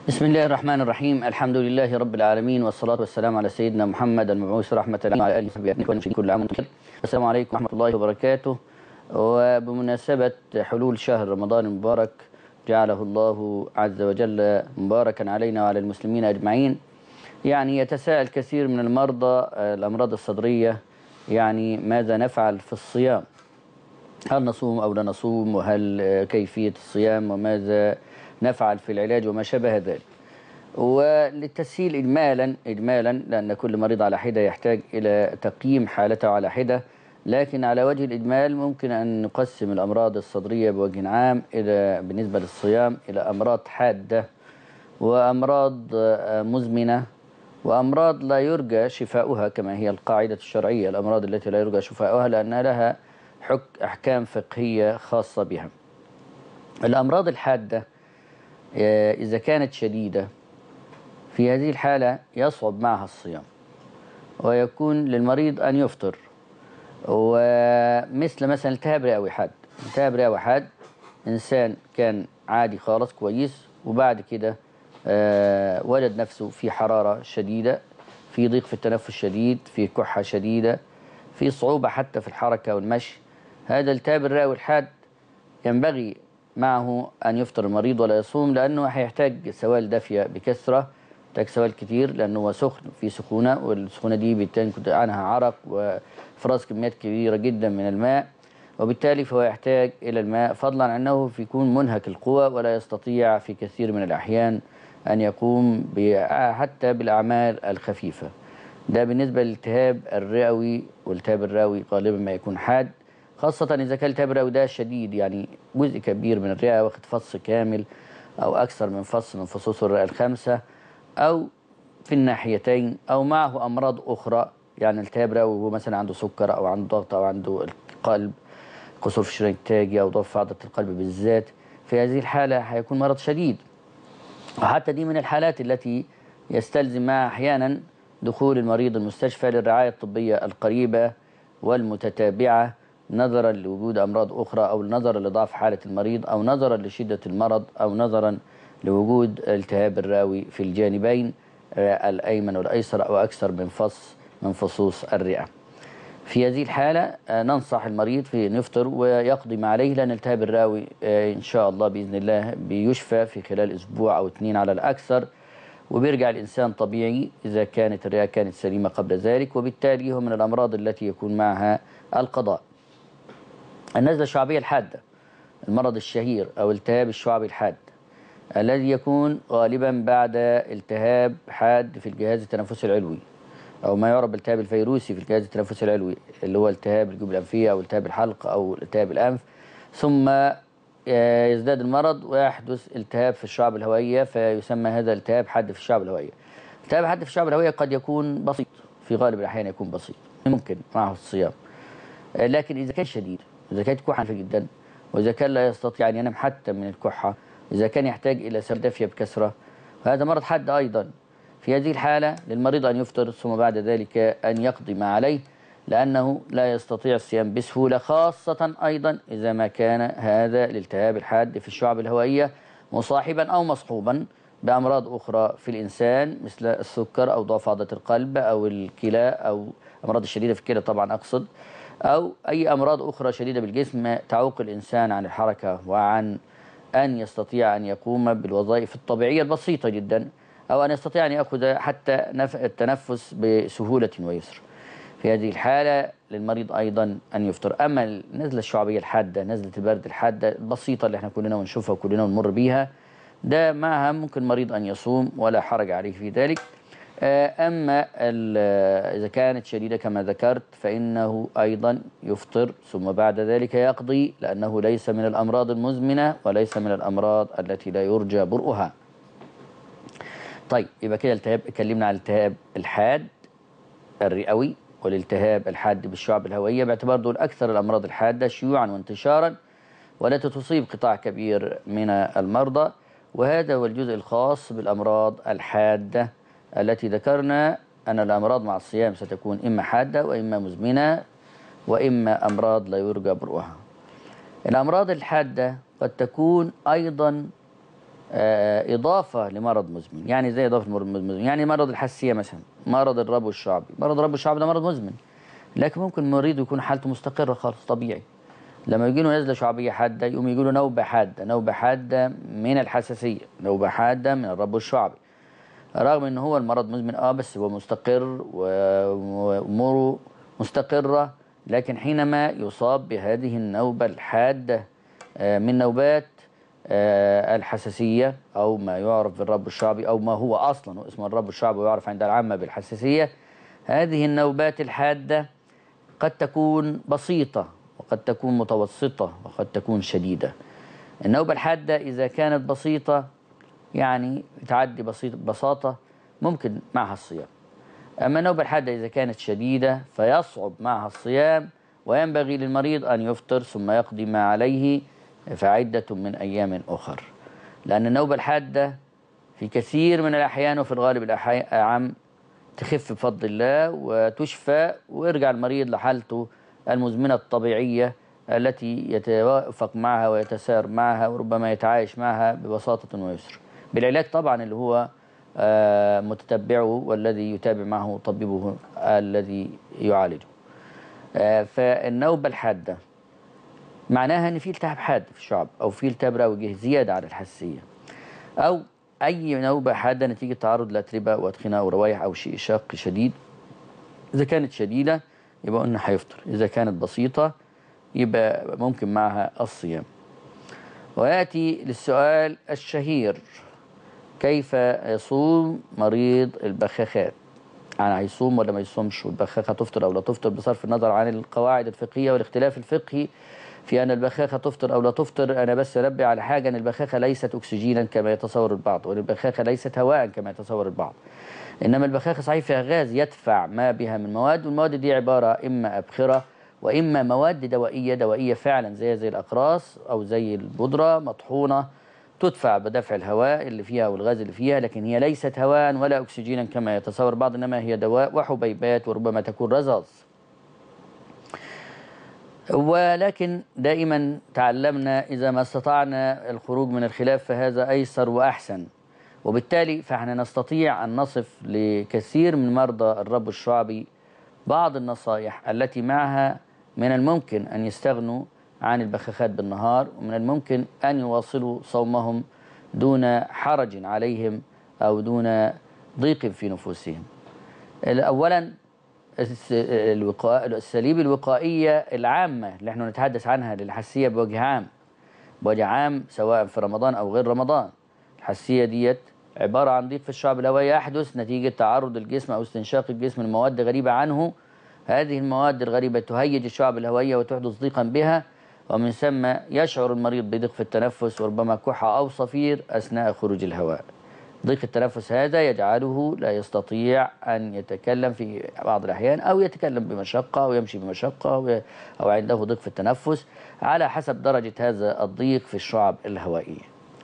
بسم الله الرحمن الرحيم الحمد لله رب العالمين والصلاة والسلام على سيدنا محمد المبعوث رحمة الله وعلى آله وصحبه أجمعين كل عام وأنتم بخير السلام عليكم ورحمة الله وبركاته وبمناسبة حلول شهر رمضان المبارك جعله الله عز وجل مباركا علينا وعلى المسلمين أجمعين يعني يتساءل كثير من المرضى الأمراض الصدرية يعني ماذا نفعل في الصيام هل نصوم أو لا نصوم وهل كيفية الصيام وماذا نفعل في العلاج وما شابه ذلك وللتسهيل إجمالا إجمالا لأن كل مريض على حدة يحتاج إلى تقييم حالته على حدة لكن على وجه الإجمال ممكن أن نقسم الأمراض الصدرية بوجه عام إلى بالنسبة للصيام إلى أمراض حادة وأمراض مزمنة وأمراض لا يرجى شفاؤها كما هي القاعدة الشرعية الأمراض التي لا يرجى شفاؤها لأن لها حك أحكام فقهية خاصة بها الأمراض الحادة إذا كانت شديدة في هذه الحالة يصعب معها الصيام ويكون للمريض أن يفطر ومثل مثلا التهاب رئوي حاد التهاب رئوي حاد إنسان كان عادي خالص كويس وبعد كده وجد نفسه في حرارة شديدة في ضيق في التنفس شديد في كحة شديدة في صعوبة حتى في الحركة والمشي هذا التهاب الرئوي الحاد ينبغي معه أن يفطر المريض ولا يصوم لأنه هيحتاج سوائل دافية بكثرة يحتاج سوائل كتير لأنه هو سخن في سخونة والسخونة دي بتنتج عنها عرق وإفراز كميات كبيرة جدا من الماء وبالتالي فهو يحتاج إلى الماء فضلا عن أنه يكون منهك القوى ولا يستطيع في كثير من الأحيان أن يقوم حتى بالأعمال الخفيفة ده بالنسبة للالتهاب الرئوي والالتهاب الرئوي غالبا ما يكون حاد خاصة إذا كان التهاب الرئوي ده شديد يعني جزء كبير من الرئة واخد فص كامل أو أكثر من فص من فصوص الرئة الخمسة أو في الناحيتين أو معه أمراض أخرى يعني التهاب رئوي وهو مثلا عنده سكر أو عنده ضغط أو عنده القلب قصور في الشريان التاجي أو ضعف في عضلة القلب بالذات في هذه الحالة هيكون مرض شديد وحتى دي من الحالات التي يستلزم معها أحيانا دخول المريض المستشفى للرعاية الطبية القريبة والمتتابعة نظرا لوجود أمراض أخرى أو نظرا لضعف حالة المريض أو نظرا لشدة المرض أو نظرا لوجود التهاب الراوي في الجانبين الأيمن والأيسر أو أكثر من فص من فصوص الرئة في هذه الحالة ننصح المريض في أن يفطر ويقضي ما عليه لأن التهاب الراوي إن شاء الله بإذن الله بيشفى في خلال أسبوع أو اثنين على الأكثر وبيرجع الإنسان طبيعي إذا كانت الرئة كانت سليمة قبل ذلك وبالتالي هو من الأمراض التي يكون معها القضاء النزلة الشعبية الحادة المرض الشهير أو التهاب الشعبي الحاد الذي يكون غالبا بعد التهاب حاد في الجهاز التنفسي العلوي أو ما يعرف بالتهاب الفيروسي في الجهاز التنفسي العلوي اللي هو التهاب الجيوب الأنفية أو التهاب الحلق أو التهاب الأنف ثم يزداد المرض ويحدث التهاب في الشعب الهوائية فيسمى هذا التهاب حاد في الشعب الهوائية التهاب حاد في الشعب الهوائية قد يكون بسيط في غالب الأحيان يكون بسيط ممكن معه الصيام لكن إذا كان شديد إذا كانت كحة جدا وإذا كان لا يستطيع أن ينام حتى من الكحة إذا كان يحتاج إلى سوائل دافية بكثرة وهذا مرض حاد أيضا في هذه الحالة للمريض أن يفطر ثم بعد ذلك أن يقضي ما عليه لأنه لا يستطيع الصيام بسهولة خاصة أيضا إذا ما كان هذا الالتهاب الحاد في الشعب الهوائية مصاحبا أو مصحوبا بأمراض أخرى في الإنسان مثل السكر أو ضعف عضلة القلب أو الكلى أو أمراض الشديدة في الكلى طبعا أقصد أو أي أمراض أخرى شديدة بالجسم تعوق الإنسان عن الحركة وعن أن يستطيع أن يقوم بالوظائف الطبيعية البسيطة جدا أو أن يستطيع أن يأخذ حتى التنفس بسهولة ويسر في هذه الحالة للمريض أيضا أن يفطر أما النزلة الشعبية الحادة نزلة البرد الحادة البسيطة اللي احنا كلنا ونشوفها وكلنا ونمر بيها ده معها ممكن مريض أن يصوم ولا حرج عليه في ذلك أما إذا كانت شديدة كما ذكرت فإنه أيضا يفطر ثم بعد ذلك يقضي لأنه ليس من الأمراض المزمنة وليس من الأمراض التي لا يرجى برؤها طيب يبقى كده التهاب اتكلمنا عن الالتهاب الحاد الرئوي والالتهاب الحاد بالشعب الهوائية باعتبار دول أكثر الأمراض الحادة شيوعا وانتشارا والتي تصيب قطاع كبير من المرضى وهذا هو الجزء الخاص بالأمراض الحادة التي ذكرنا أن الأمراض مع الصيام ستكون إما حادة وإما مزمنة وإما أمراض لا يرجى برؤها الأمراض الحادة قد تكون أيضا آه، إضافة لمرض مزمن يعني زي إضافة مرض مزمن يعني مرض الحساسية مثلا مرض الربو الشعبي مرض الربو الشعبي ده مرض مزمن لكن ممكن المريض يكون حالته مستقرة خالص طبيعي لما يجي له نزلة شعبية حادة يقوم يجي له نوبة حادة نوبة حادة من الحساسية نوبة حادة من الربو الشعبي رغم ان هو المرض مزمن اه بس هو مستقر و- واموره مستقره لكن حينما يصاب بهذه النوبه الحاده آه، من نوبات آه، الحساسيه او ما يعرف بالرب الشعبي او ما هو اصلا اسمه الرب الشعبي ويعرف عند العامه بالحساسيه هذه النوبات الحاده قد تكون بسيطه وقد تكون متوسطه وقد تكون شديده النوبه الحاده اذا كانت بسيطه يعني تعدي بسيط بساطة ممكن معها الصيام أما النوبة الحادة إذا كانت شديدة فيصعب معها الصيام وينبغي للمريض أن يفطر ثم يقضي ما عليه فعدة من أيام أخر لأن النوبة الحادة في كثير من الأحيان وفي الغالب الأعم تخف بفضل الله وتشفى ويرجع المريض لحالته المزمنة الطبيعية التي يتوافق معها ويتسار معها وربما يتعايش معها ببساطة ويسر بالعلاج طبعا اللي هو آه، متتبعه والذي يتابع معه طبيبه الذي يعالجه آه، فالنوبة الحادة معناها ان في التهاب حاد في الشعب او في التهاب رئوي زياده على الحساسيه او اي نوبه حاده نتيجه تعرض لاتربه وادخنه او روايح او شيء شاق شديد اذا كانت شديده يبقى قلنا هيفطر اذا كانت بسيطه يبقى ممكن معها الصيام وياتي للسؤال الشهير كيف يصوم مريض البخاخات يعني هيصوم ولا ما يصومش والبخاخه تفطر او لا تفطر بصرف النظر عن القواعد الفقهيه والاختلاف الفقهي في ان البخاخه تفطر او لا تفطر انا بس انبه على حاجه ان البخاخه ليست اكسجينا كما يتصور البعض وان البخاخه ليست هواء كما يتصور البعض انما البخاخه صحيح فيها غاز يدفع ما بها من مواد والمواد دي عباره اما ابخره واما مواد دوائيه دوائيه فعلا زي زي الاقراص او زي البودره مطحونه تدفع بدفع الهواء اللي فيها والغاز اللي فيها لكن هي ليست هواء ولا اكسجينا كما يتصور بعض انما هي دواء وحبيبات وربما تكون رذاذ ولكن دائما تعلمنا اذا ما استطعنا الخروج من الخلاف فهذا ايسر واحسن وبالتالي فاحنا نستطيع ان نصف لكثير من مرضى الرب الشعبي بعض النصائح التي معها من الممكن ان يستغنوا عن البخاخات بالنهار ومن الممكن أن يواصلوا صومهم دون حرج عليهم أو دون ضيق في نفوسهم أولا الس- الوقاء الأساليب الوقائية العامة اللي احنا نتحدث عنها للحساسية بوجه عام بوجه عام سواء في رمضان أو غير رمضان الحساسية ديت عبارة عن ضيق في الشعب الهوائي يحدث نتيجة تعرض الجسم أو استنشاق الجسم لمواد غريبة عنه هذه المواد الغريبة تهيج الشعب الهوائية وتحدث ضيقا بها ومن ثم يشعر المريض بضيق في التنفس وربما كحة أو صفير أثناء خروج الهواء ضيق التنفس هذا يجعله لا يستطيع أن يتكلم في بعض الأحيان أو يتكلم بمشقة أو يمشي بمشقة أو- أو عنده ضيق في التنفس على حسب درجة هذا الضيق في الشعب الهوائية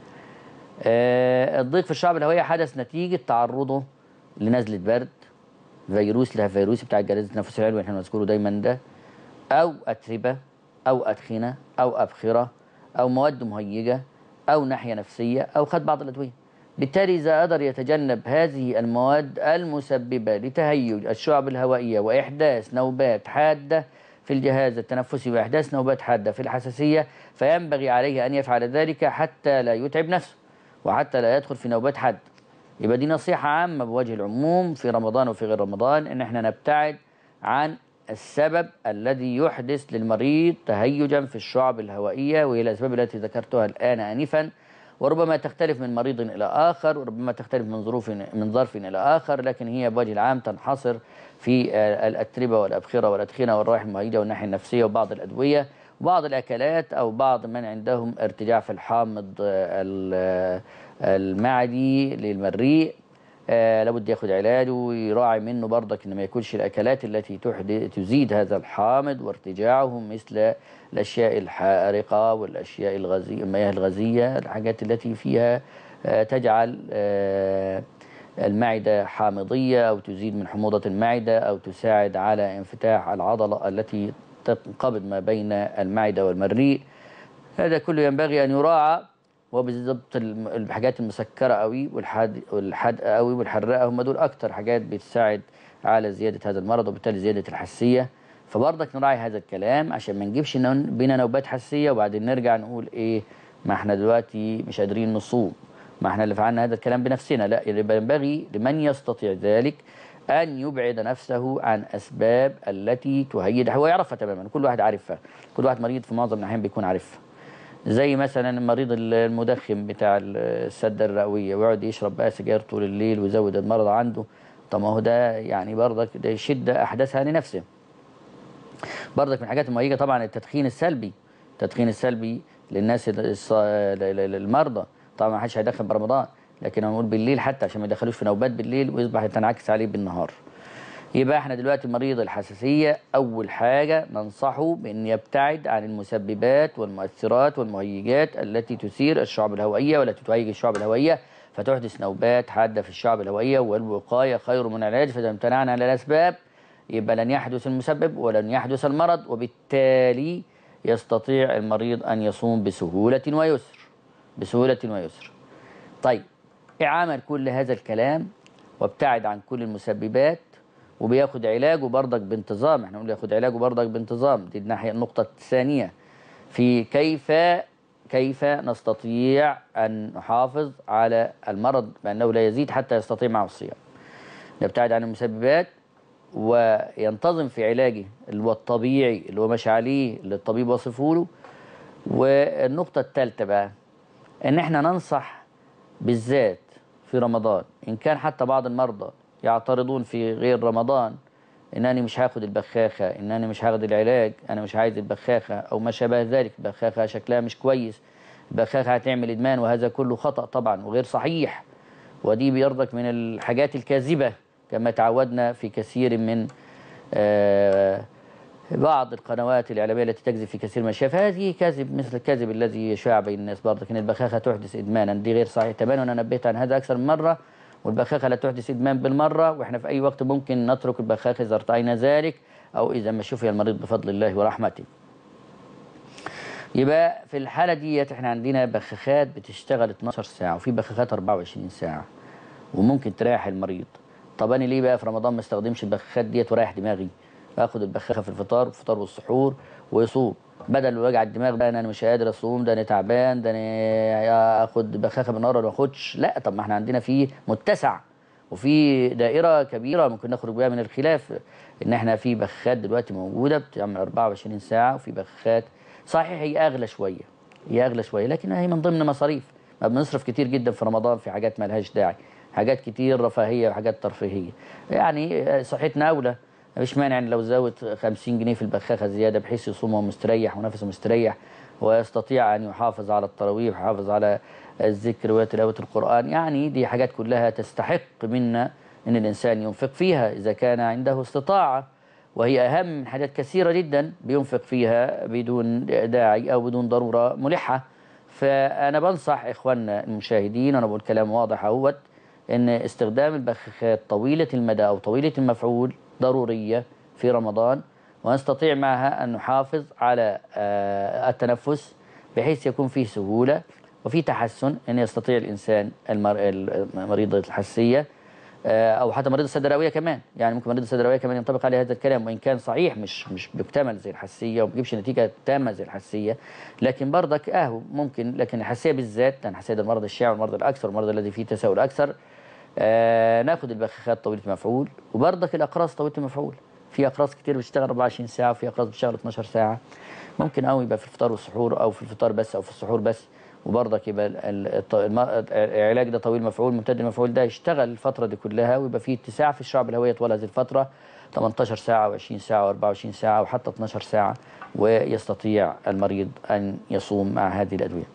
آه، الضيق في الشعب الهوائية حدث نتيجة تعرضه لنزلة برد فيروس لها فيروس بتاع الجهاز التنفسي العلوي احنا بنذكره دايما ده أو أتربة أو أدخنة أو أبخرة أو مواد مهيجة أو ناحية نفسية أو خد بعض الأدوية بالتالي إذا قدر يتجنب هذه المواد المسببة لتهيج الشعب الهوائية وإحداث نوبات حادة في الجهاز التنفسي وإحداث نوبات حادة في الحساسية فينبغي عليه أن يفعل ذلك حتى لا يتعب نفسه وحتى لا يدخل في نوبات حادة يبقى دي نصيحة عامة بوجه العموم في رمضان وفي غير رمضان إن احنا نبتعد عن السبب الذي يحدث للمريض تهيجا في الشعب الهوائية وهي الأسباب التي ذكرتها الآن آنفا وربما تختلف من مريض إلى آخر وربما تختلف من ظروف من ظرف إلى آخر لكن هي بوجه العام تنحصر في آه، الأتربة والأبخرة والأدخنة والروائح المهيجة والناحية النفسية وبعض الأدوية وبعض الأكلات أو بعض من عندهم ارتجاع في الحامض آه، ال- آه، المعدي للمريء آه لابد ياخد علاجه ويراعي منه برضك ان ما ياكلش الاكلات التي تحدث تزيد هذا الحامض وارتجاعه مثل الاشياء الحارقه والاشياء الغازيه المياه الغازيه الحاجات التي فيها آه تجعل آه المعده حامضيه او تزيد من حموضه المعده او تساعد على انفتاح العضله التي تنقبض ما بين المعده والمريء هذا كله ينبغي ان يراعى وبالظبط الم- الحاجات المسكره قوي والحاد والحادقه قوي والحراقه هم دول اكتر حاجات بتساعد على زياده هذا المرض وبالتالي زياده الحساسيه فبرضك نراعي هذا الكلام عشان ما نجيبش نون- بينا نوبات حساسيه وبعدين نرجع نقول ايه ما احنا دلوقتي مش قادرين نصوم ما احنا اللي فعلنا هذا الكلام بنفسنا لا يبقى ينبغي لمن يستطيع ذلك أن يبعد نفسه عن أسباب التي تهيج هو يعرفها تماما كل واحد عارفها كل واحد مريض في معظم الأحيان بيكون عارفها زي مثلا المريض المدخن بتاع السدة الرئوية ويقعد يشرب بقى سجاير طول الليل ويزود المرض عنده طب ما هو ده يعني برضك ده يشد أحداثها لنفسه برضك من الحاجات المهيجة طبعا التدخين السلبي التدخين السلبي للناس الص- ل- ل- المرضى طبعا ما حدش هيدخن برمضان لكن هنقول بالليل حتى عشان ما يدخلوش في نوبات بالليل ويصبح تنعكس عليه بالنهار يبقى احنا دلوقتي مريض الحساسية أول حاجة ننصحه بأن يبتعد عن المسببات والمؤثرات والمهيجات التي تثير الشعب الهوائية والتي تهيج الشعب الهوائية فتحدث نوبات حادة في الشعب الهوائية والوقاية خير من العلاج فإذا امتنعنا عن الأسباب يبقى لن يحدث المسبب ولن يحدث المرض وبالتالي يستطيع المريض أن يصوم بسهولة ويسر بسهولة ويسر طيب اعمل كل هذا الكلام وابتعد عن كل المسببات وبياخد علاجه برضك بانتظام احنا بنقول ياخد علاجه برضك بانتظام دي الناحية النقطة الثانية في كيف كيف نستطيع أن نحافظ على المرض بأنه لا يزيد حتى يستطيع معه الصيام نبتعد عن المسببات وينتظم في علاجه اللي هو الطبيعي اللي هو ماشي عليه اللي الطبيب وصفه له والنقطة الثالثة بقى ان احنا ننصح بالذات في رمضان ان كان حتى بعض المرضى يعترضون في غير رمضان انني مش هاخد البخاخة انني مش هاخد العلاج انا مش عايز البخاخة او ما شابه ذلك البخاخة شكلها مش كويس البخاخة هتعمل ادمان وهذا كله خطأ طبعا وغير صحيح ودي بيرضك من الحاجات الكاذبة كما تعودنا في كثير من آه، بعض القنوات الإعلامية التي تكذب في كثير من الأشياء فهذه كذب مثل الكذب الذي يشاع بين الناس برضك إن البخاخة تحدث إدمانا دي غير صحيح تماما وأنا نبهت عن هذا أكثر من مرة والبخاخة لا تحدث إدمان بالمرة وإحنا في أي وقت ممكن نترك البخاخة إذا ارتأينا ذلك أو إذا ما شفي المريض بفضل الله ورحمته يبقى في الحالة ديت احنا عندنا بخاخات بتشتغل 12 ساعة وفي بخاخات 24 ساعة وممكن تريح المريض طب انا ليه بقى في رمضان ما استخدمش البخاخات ديت ورايح دماغي اخد البخاخه في الفطار والفطار والسحور ويصوم بدل وجع الدماغ ده انا مش قادر اصوم ده انا تعبان ده انا اخد بخاخه بالنهار ولا ما اخدش لا طب ما احنا عندنا في متسع وفي دائره كبيره ممكن نخرج بيها من الخلاف ان احنا في بخاخات دلوقتي موجوده بتعمل 24 ساعه وفي بخاخات صحيح هي اغلى شويه هي اغلى شويه لكن هي من ضمن مصاريف ما بنصرف كتير جدا في رمضان في حاجات ما لهاش داعي حاجات كتير رفاهيه وحاجات ترفيهيه يعني صحتنا اولى مفيش مانع ان لو زود 50 جنيه في البخاخه زياده بحيث يصوم وهو مستريح ونفسه مستريح ويستطيع ان يحافظ على التراويح ويحافظ على الذكر وتلاوه القران يعني دي حاجات كلها تستحق منا ان الانسان ينفق فيها اذا كان عنده استطاعه وهي اهم من حاجات كثيره جدا بينفق فيها بدون داعي او بدون ضروره ملحه فانا بنصح اخواننا المشاهدين وانا بقول كلام واضح اهوت ان استخدام البخاخات طويله المدى او طويله المفعول ضروريه في رمضان ونستطيع معها ان نحافظ على آه، التنفس بحيث يكون فيه سهوله وفي تحسن ان يستطيع الانسان المر... المريض الحساسيه آه، او حتى مريض السد الرئويه كمان يعني ممكن مريض السد الرئويه كمان ينطبق عليه هذا الكلام وان كان صحيح مش مش بيكتمل زي الحساسيه وما بيجيبش نتيجه تامه زي الحساسيه لكن برضك اهو ممكن لكن الحساسيه بالذات لان الحساسيه ده المرض الشائع والمرض الاكثر والمرض الذي فيه تساؤل اكثر آه ناخد البخاخات طويله المفعول وبرضك الاقراص طويله المفعول في اقراص كتير بتشتغل 24 ساعه وفي اقراص بتشتغل 12 ساعه ممكن قوي يبقى في الفطار والسحور او في الفطار بس او في السحور بس وبرضك يبقى ال- ال- الط- الم- العلاج ده طويل مفعول ممتد المفعول ده يشتغل الفتره دي كلها ويبقى فيه اتساع في الشعب الهويه طوال هذه الفتره 18 ساعه و20 ساعه و24 ساعه وحتى 12 ساعه ويستطيع المريض ان يصوم مع هذه الادويه.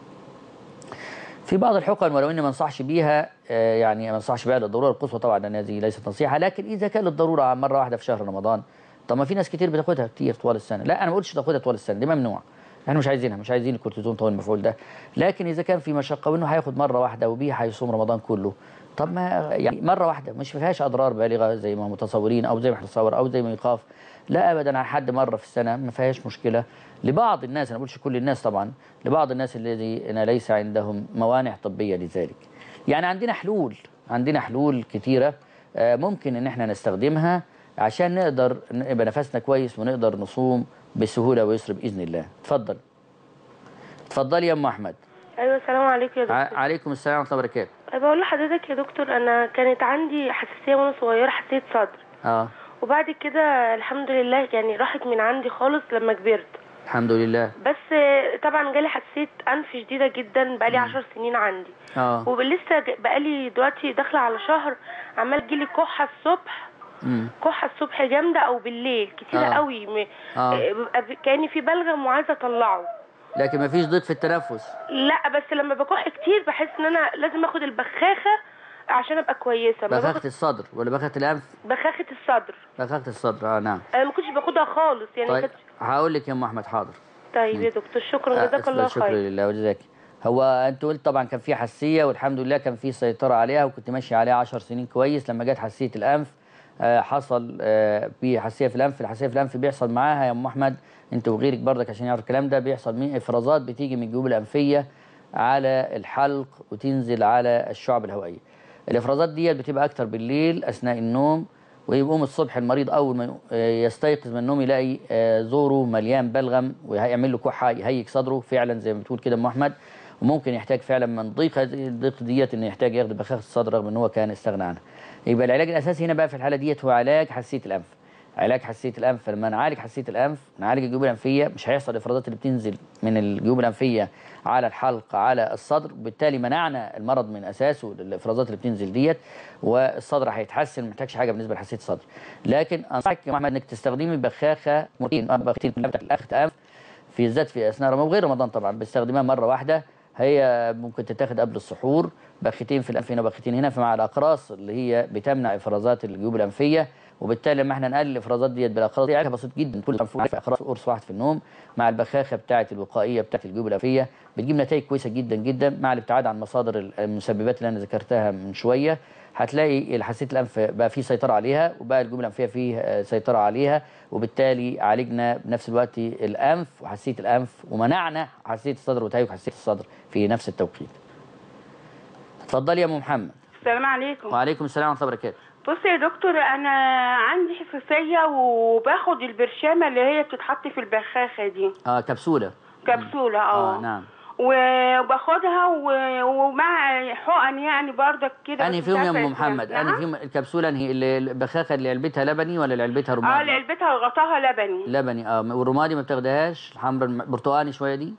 في بعض الحقن ولو اني ما انصحش بيها آه، يعني ما انصحش بيها للضروره القصوى طبعا لان هذه ليست نصيحه لكن اذا كان للضروره مره واحده في شهر رمضان طب ما في ناس كتير بتاخدها كتير طوال السنه لا انا ما بقولش تاخدها طوال السنه دي ممنوع احنا مش عايزينها مش عايزين الكورتيزون طوال المفعول ده لكن اذا كان في مشقه وانه هياخد مره واحده وبيها هيصوم رمضان كله طب ما يعني مره واحده مش فيهاش اضرار بالغه زي ما هم متصورين او زي ما هنتصور او زي ما يخاف لا ابدا على حد مره في السنه ما فيهاش مشكله لبعض الناس انا ما بقولش كل الناس طبعا لبعض الناس الذين ليس عندهم موانع طبيه لذلك يعني عندنا حلول عندنا حلول كتيره آه، ممكن ان احنا نستخدمها عشان نقدر يبقى نفسنا كويس ونقدر نصوم بسهوله ويسر باذن الله اتفضل اتفضلي يا ام احمد ايوه السلام عليكم يا دكتور ع- عليكم السلام ورحمه الله وبركاته بقول لحضرتك يا دكتور انا كانت عندي حساسيه وانا صغيره حساسيه صدر اه وبعد كده الحمد لله يعني راحت من عندي خالص لما كبرت الحمد لله بس طبعا جالي حساسيه انف شديده جدا بقالي عشر سنين عندي اه ولسه ج- بقالي دلوقتي داخله على شهر عمال تجيلي كحه الصبح امم كحه الصبح جامده او بالليل كتيره آه. قوي م... آه. ببقى ب- كاني في بلغم وعايزه اطلعه لكن ما فيش ضيق في التنفس لا بس لما بكح كتير بحس ان انا لازم اخد البخاخه عشان ابقى كويسه ما بخاخة باخد الصدر ولا بخاخة الأنف؟ بخاخه الصدر بخاخة الصدر اه نعم انا ما كنتش باخدها خالص يعني طيب كانت هقول لك يا ام احمد حاضر طيب يا دكتور شكرا آه، جزاك الله شكرا خير لله وجزاك هو انت قلت طبعا كان في حساسيه والحمد لله كان في سيطره عليها وكنت ماشي عليها 10 سنين كويس لما جت حساسيه الانف آه، حصل آه، في حساسيه في الانف الحساسيه في الانف بيحصل معاها يا ام احمد انت وغيرك برضك عشان يعرف الكلام ده بيحصل من افرازات بتيجي من الجيوب الانفيه على الحلق وتنزل على الشعب الهوائيه الافرازات ديت بتبقى اكتر بالليل اثناء النوم ويقوم الصبح المريض اول ما يستيقظ من النوم يلاقي آه، زوره مليان بلغم وهيعمل له كحه يهيج صدره فعلا زي ما بتقول كده ام احمد وممكن يحتاج فعلا من ضيق هذه الضيق ديت انه يحتاج ياخد بخاخه الصدر رغم ان هو كان استغنى عنها. يبقى العلاج الاساسي هنا بقى في الحاله ديت هو علاج حساسيه الانف. علاج حساسيه الانف فلما نعالج حساسيه الانف نعالج الجيوب الانفيه مش هيحصل الافرازات اللي بتنزل من الجيوب الانفيه على الحلق على الصدر وبالتالي منعنا المرض من اساسه الافرازات اللي بتنزل ديت والصدر هيتحسن ما محتاجش حاجه بالنسبه لحساسيه الصدر لكن انصحك يا محمد انك تستخدمي بخاخه مرتين بخاختين بتاعت الاخت انف في بالذات في اثناء رمضان وغير رمضان طبعا بستخدمها مره واحده هي ممكن تتاخد قبل السحور بختين في الانف هنا وبختين هنا فمع الاقراص اللي هي بتمنع افرازات الجيوب الانفيه وبالتالي لما احنا نقلل الافرازات ديت بالاقراص دي علاجها بسيط جدا كل في اقراص قرص واحد في النوم مع البخاخه بتاعه الوقائيه بتاعه الجيوب الانفيه بتجيب نتائج كويسه جدا جدا مع الابتعاد عن مصادر المسببات اللي انا ذكرتها من شويه هتلاقي حساسيه الانف بقى في سيطره عليها وبقى الجيوب الانفيه فيه آه، سيطره عليها وبالتالي عالجنا بنفس الوقت الانف وحساسيه الانف ومنعنا حساسيه الصدر وتهيج حساسيه الصدر في نفس التوقيت. اتفضلي يا ام محمد. السلام عليكم وعليكم السلام ورحمه الله وبركاته. بص يا دكتور انا عندي حساسيه وباخد البرشامه اللي هي بتتحط في البخاخه دي اه كبسوله. كبسوله اه اه نعم. وباخدها و- ومع حقن يعني برضك كده انهي بس فيهم مش يا ام عارفة محمد؟ اسمها. انهي نعم؟ فيهم الكبسوله انهي اللي- البخاخه اللي علبتها لبني ولا اللي علبتها اه رمادي؟ اللي علبتها غطاها لبني لبني اه والرمادي ما بتاخدهاش الحمراء البرتقاني شويه دي؟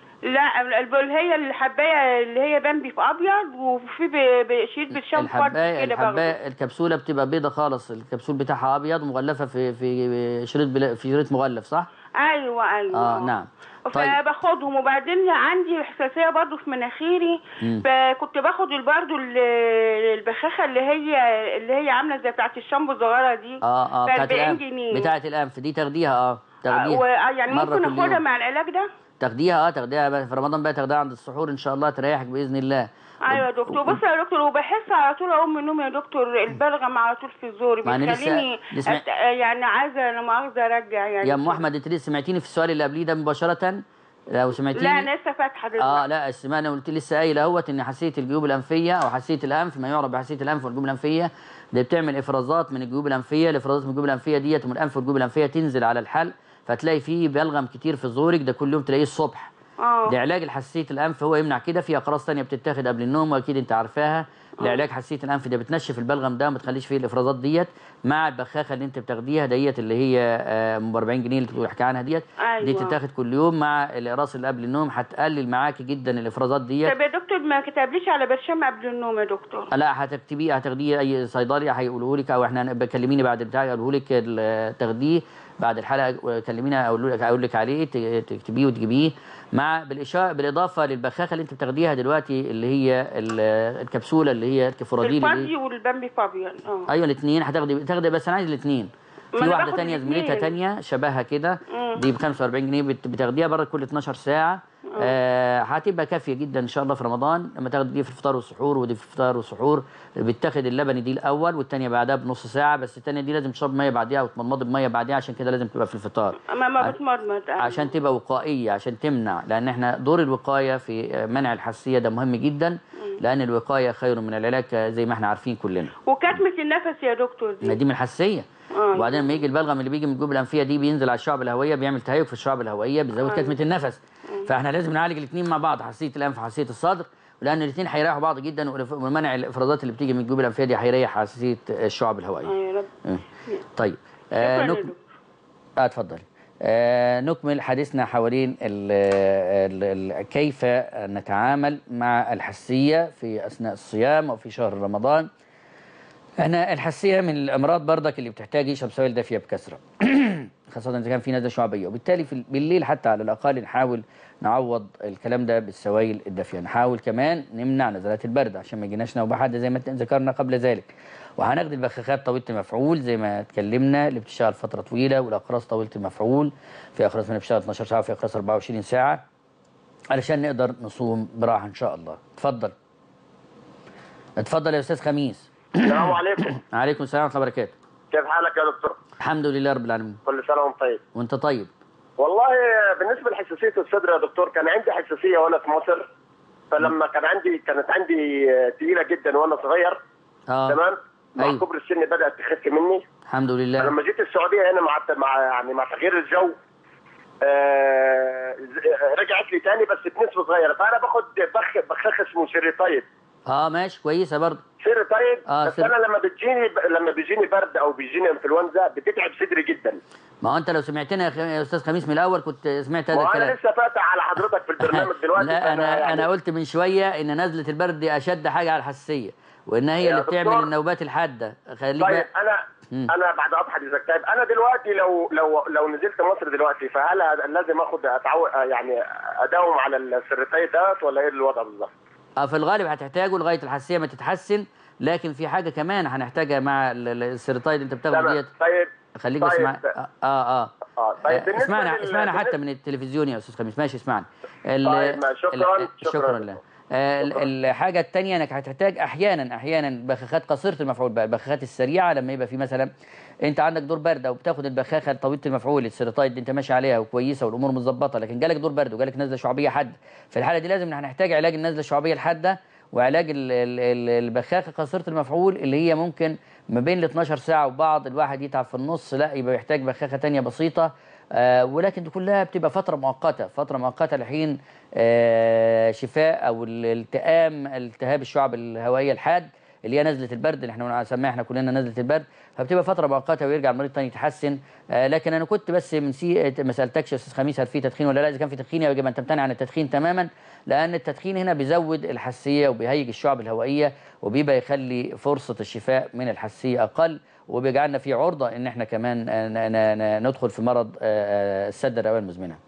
لا ال- اللي هي الحبايه اللي هي بامبي في ابيض وفي ب- بشيل برشام فضي الحبايه كده برضه الحبايه الكبسوله بتبقى بيضه خالص الكبسول بتاعها ابيض مغلفه في في شريط بلا في شريط مغلف صح؟ ايوه ايوه اه نعم طيب فباخدهم وبعدين عندي حساسيه برضو في مناخيري مم. فكنت باخد برضو ال- البخاخه اللي هي اللي هي عامله زي بتاعت الشامبو الصغيره دي اه اه ب بتاعت 40 الانف جنيه. بتاعت الانف دي تاخديها اه آه، تاخديها و- آه، يعني مرة ممكن كل اخدها يوم. مع العلاج ده تاخديها اه تاخديها بقى في رمضان بقى تاخديها عند السحور ان شاء الله تريحك باذن الله ايوه يا دكتور بص يا دكتور وبحس على طول اقوم من النوم يا دكتور البلغم على طول في زوري ما أنا لسه- بيخليني لسه- أت... يعني عايزه لا مؤاخذه ارجع يعني يا ام احمد انت لسه سمعتيني في السؤال اللي قبليه ده مباشره لو سمعتيني لا انا لسه فاتحه دلوقتي اه لا السماء انا قلت لسه قايل اهوت ان حساسيه الجيوب الانفيه او حساسيه الانف ما يعرف بحساسيه الانف والجيوب الانفيه ده بتعمل افرازات من الجيوب الانفيه الافرازات من الجيوب الانفيه ديت ومن الانف والجيوب الانفيه تنزل على الحلق فتلاقي فيه بلغم كتير في زورك ده كل يوم تلاقيه الصبح اه ده علاج حساسيه الانف هو يمنع كده في اقراص ثانيه بتتاخد قبل النوم واكيد انت عارفاها لعلاج حساسيه الانف ده بتنشف البلغم ده ما تخليش فيه الافرازات ديت مع البخاخه اللي انت بتاخديها ديت اللي هي آه، ام 40 جنيه اللي بتحكي عنها ديت دي أيوة. تتاخد كل يوم مع الاقراص اللي قبل النوم هتقلل معاكي جدا الافرازات ديت طب يا دكتور ما كتبليش على برشام قبل النوم يا دكتور لا هتكتبيه هتاخديه اي صيدلي هيقولوا لك او احنا بكلميني بعد البتاع يقولوا لك ال- تاخديه بعد الحلقه كلمينا اقول لك اقول لك عليه ت- تكتبيه وتجيبيه مع بالاشاره بالاضافه للبخاخه اللي انت بتاخديها دلوقتي اللي هي ال- الكبسوله اللي هي الكفوراديل اللي الفاضي والبامبي فابيض اه ايوه الاثنين هتاخدي تاخدي بس انا عايز الاثنين ما في أنا واحده باخد تانية الاتنين. زميلتها تانية شبهها كده دي ب 45 جنيه بت- بتاخديها بره كل 12 ساعه آه هتبقى كافيه جدا ان شاء الله في رمضان لما تاخد دي في الفطار والسحور ودي في الفطار والسحور بتاخد اللبن دي الاول والثانيه بعدها بنص ساعه بس الثانيه دي لازم تشرب ميه بعديها وتمضمض بميه بعديها عشان كده لازم تبقى في الفطار ما ما ع- بتمرمط أيوة. عشان تبقى وقائيه عشان تمنع لان احنا دور الوقايه في منع الحساسيه ده مهم جدا لان الوقايه خير من العلاج زي ما احنا عارفين كلنا وكتمة النفس يا دكتور ما دي دي من الحساسيه آه. وبعدين لما يجي البلغم اللي بيجي من الجيوب الانفيه دي بينزل على الشعب الهويه بيعمل تهيج في الشعب الهويه بيزود كتمه النفس فاحنا لازم نعالج الاثنين مع بعض حساسيه الانف وحساسيه الصدر لان الاثنين هيريحوا بعض جدا والف- ومنع الافرازات اللي بتيجي من الجيوب الانفيه دي هيريح حساسيه الشعب الهوائيه آه يا رب آه. طيب آه شكرا يا نك... دكتور اه اتفضلي آه نكمل حديثنا حوالين ال ال ال كيف نتعامل مع الحساسية في أثناء الصيام أو في شهر رمضان احنا الحساسية من الأمراض برضك اللي بتحتاج يشرب سوائل دافية بكثرة خاصة إذا كان في نزلة شعبية وبالتالي في بالليل حتى على الأقل نحاول نعوض الكلام ده بالسوائل الدافية نحاول كمان نمنع نزلات البرد عشان ما يجيناش نوبة حادة زي ما ذكرنا قبل ذلك وهناخد البخاخات طويلة المفعول زي ما اتكلمنا اللي بتشتغل فترة طويلة والأقراص طويلة المفعول في أقراص منها بتشتغل 12 ساعة وفي أقراص 24 ساعة علشان نقدر نصوم براحة إن شاء الله اتفضل اتفضل يا أستاذ خميس السلام عليكم عليكم السلام ورحمة الله وبركاته كيف حالك يا دكتور الحمد لله رب العالمين كل سنه وانت طيب وانت طيب والله بالنسبه لحساسيه الصدر يا دكتور كان عندي حساسيه وانا في مصر فلما كان عندي كانت عندي تقيله جدا وانا صغير اه تمام مع أيوة. كبر السن بدات تخف مني الحمد لله فلما جيت السعوديه هنا مع مع يعني مع تغيير الجو آه ز- رجعت لي تاني بس بنسبه صغيره فانا باخد بخ بخاخ اسمه سيريتايد اه ماشي كويسة برضه سيريتايد آه، بس سير- انا لما بتجيني لما بيجيني برد او بيجيني انفلونزا بتتعب صدري جدا ما هو انت لو سمعتنا يا خ- يا استاذ خميس من الاول كنت سمعت هذا ما انا الكلام لسه فاتح على حضرتك في البرنامج دلوقتي لا فأنا انا يعني انا قلت من شويه ان نزله البرد دي اشد حاجه على الحساسيه وان هي يا اللي دكتور. بتعمل النوبات الحاده خليك طيب بقى انا مم. انا بعد اضحى حضرتك طيب انا دلوقتي لو لو لو نزلت مصر دلوقتي فهل ه- لازم اخد أتعو... يعني اداوم على السيرتايد ده ولا ايه الوضع بالظبط؟ اه في الغالب هتحتاجه لغايه الحساسيه ما تتحسن لكن في حاجه كمان هنحتاجها مع ال- ال- السيرتايد انت بتاخده تمام ديت طيب خليك بس طيب. مع اه اه اه طيب آه، بالنسبه اسمعنا لل- اسمعنا حتى بالنسبة- من التلفزيون يا استاذ خميس ماشي اسمعنا ال- طيب، ما شكراً، ال- شكراً. شكرا لله آه، ال- شكراً. الحاجه الثانيه انك هتحتاج احيانا احيانا بخاخات قصيره المفعول بقى البخاخات السريعه لما يبقى في مثلا انت عندك دور برد او بتاخد البخاخه طويله المفعول السيرتايد دي انت ماشي عليها وكويسه والامور متظبطه لكن جالك دور برد وجالك نزله شعبيه حاده في الحاله دي لازم هنحتاج علاج النزله الشعبيه الحاده وعلاج ال- ال- ال- البخاخه قصيره المفعول اللي هي ممكن ما بين ال 12 ساعه وبعض الواحد يتعب في النص لا يبقى يحتاج بخاخه تانية بسيطه آه ولكن دي كلها بتبقى فتره مؤقته فتره مؤقته لحين آه شفاء او الالتئام التهاب الشعب الهوائيه الحاد اللي هي نزله البرد اللي احنا بنسميها احنا كلنا نزله البرد فبتبقى فتره مؤقته ويرجع المريض تاني يتحسن آه لكن انا كنت بس منسي ما سالتكش يا استاذ خميس هل في تدخين ولا لا اذا كان في تدخين يجب ان تمتنع عن التدخين تماما لان التدخين هنا بيزود الحساسيه وبيهيج الشعب الهوائيه وبيبقى يخلي فرصه الشفاء من الحساسيه اقل وبيجعلنا في عرضه ان احنا كمان آه، ن- ن- ن- ندخل في مرض آه، آه، السد الرئويه المزمنه.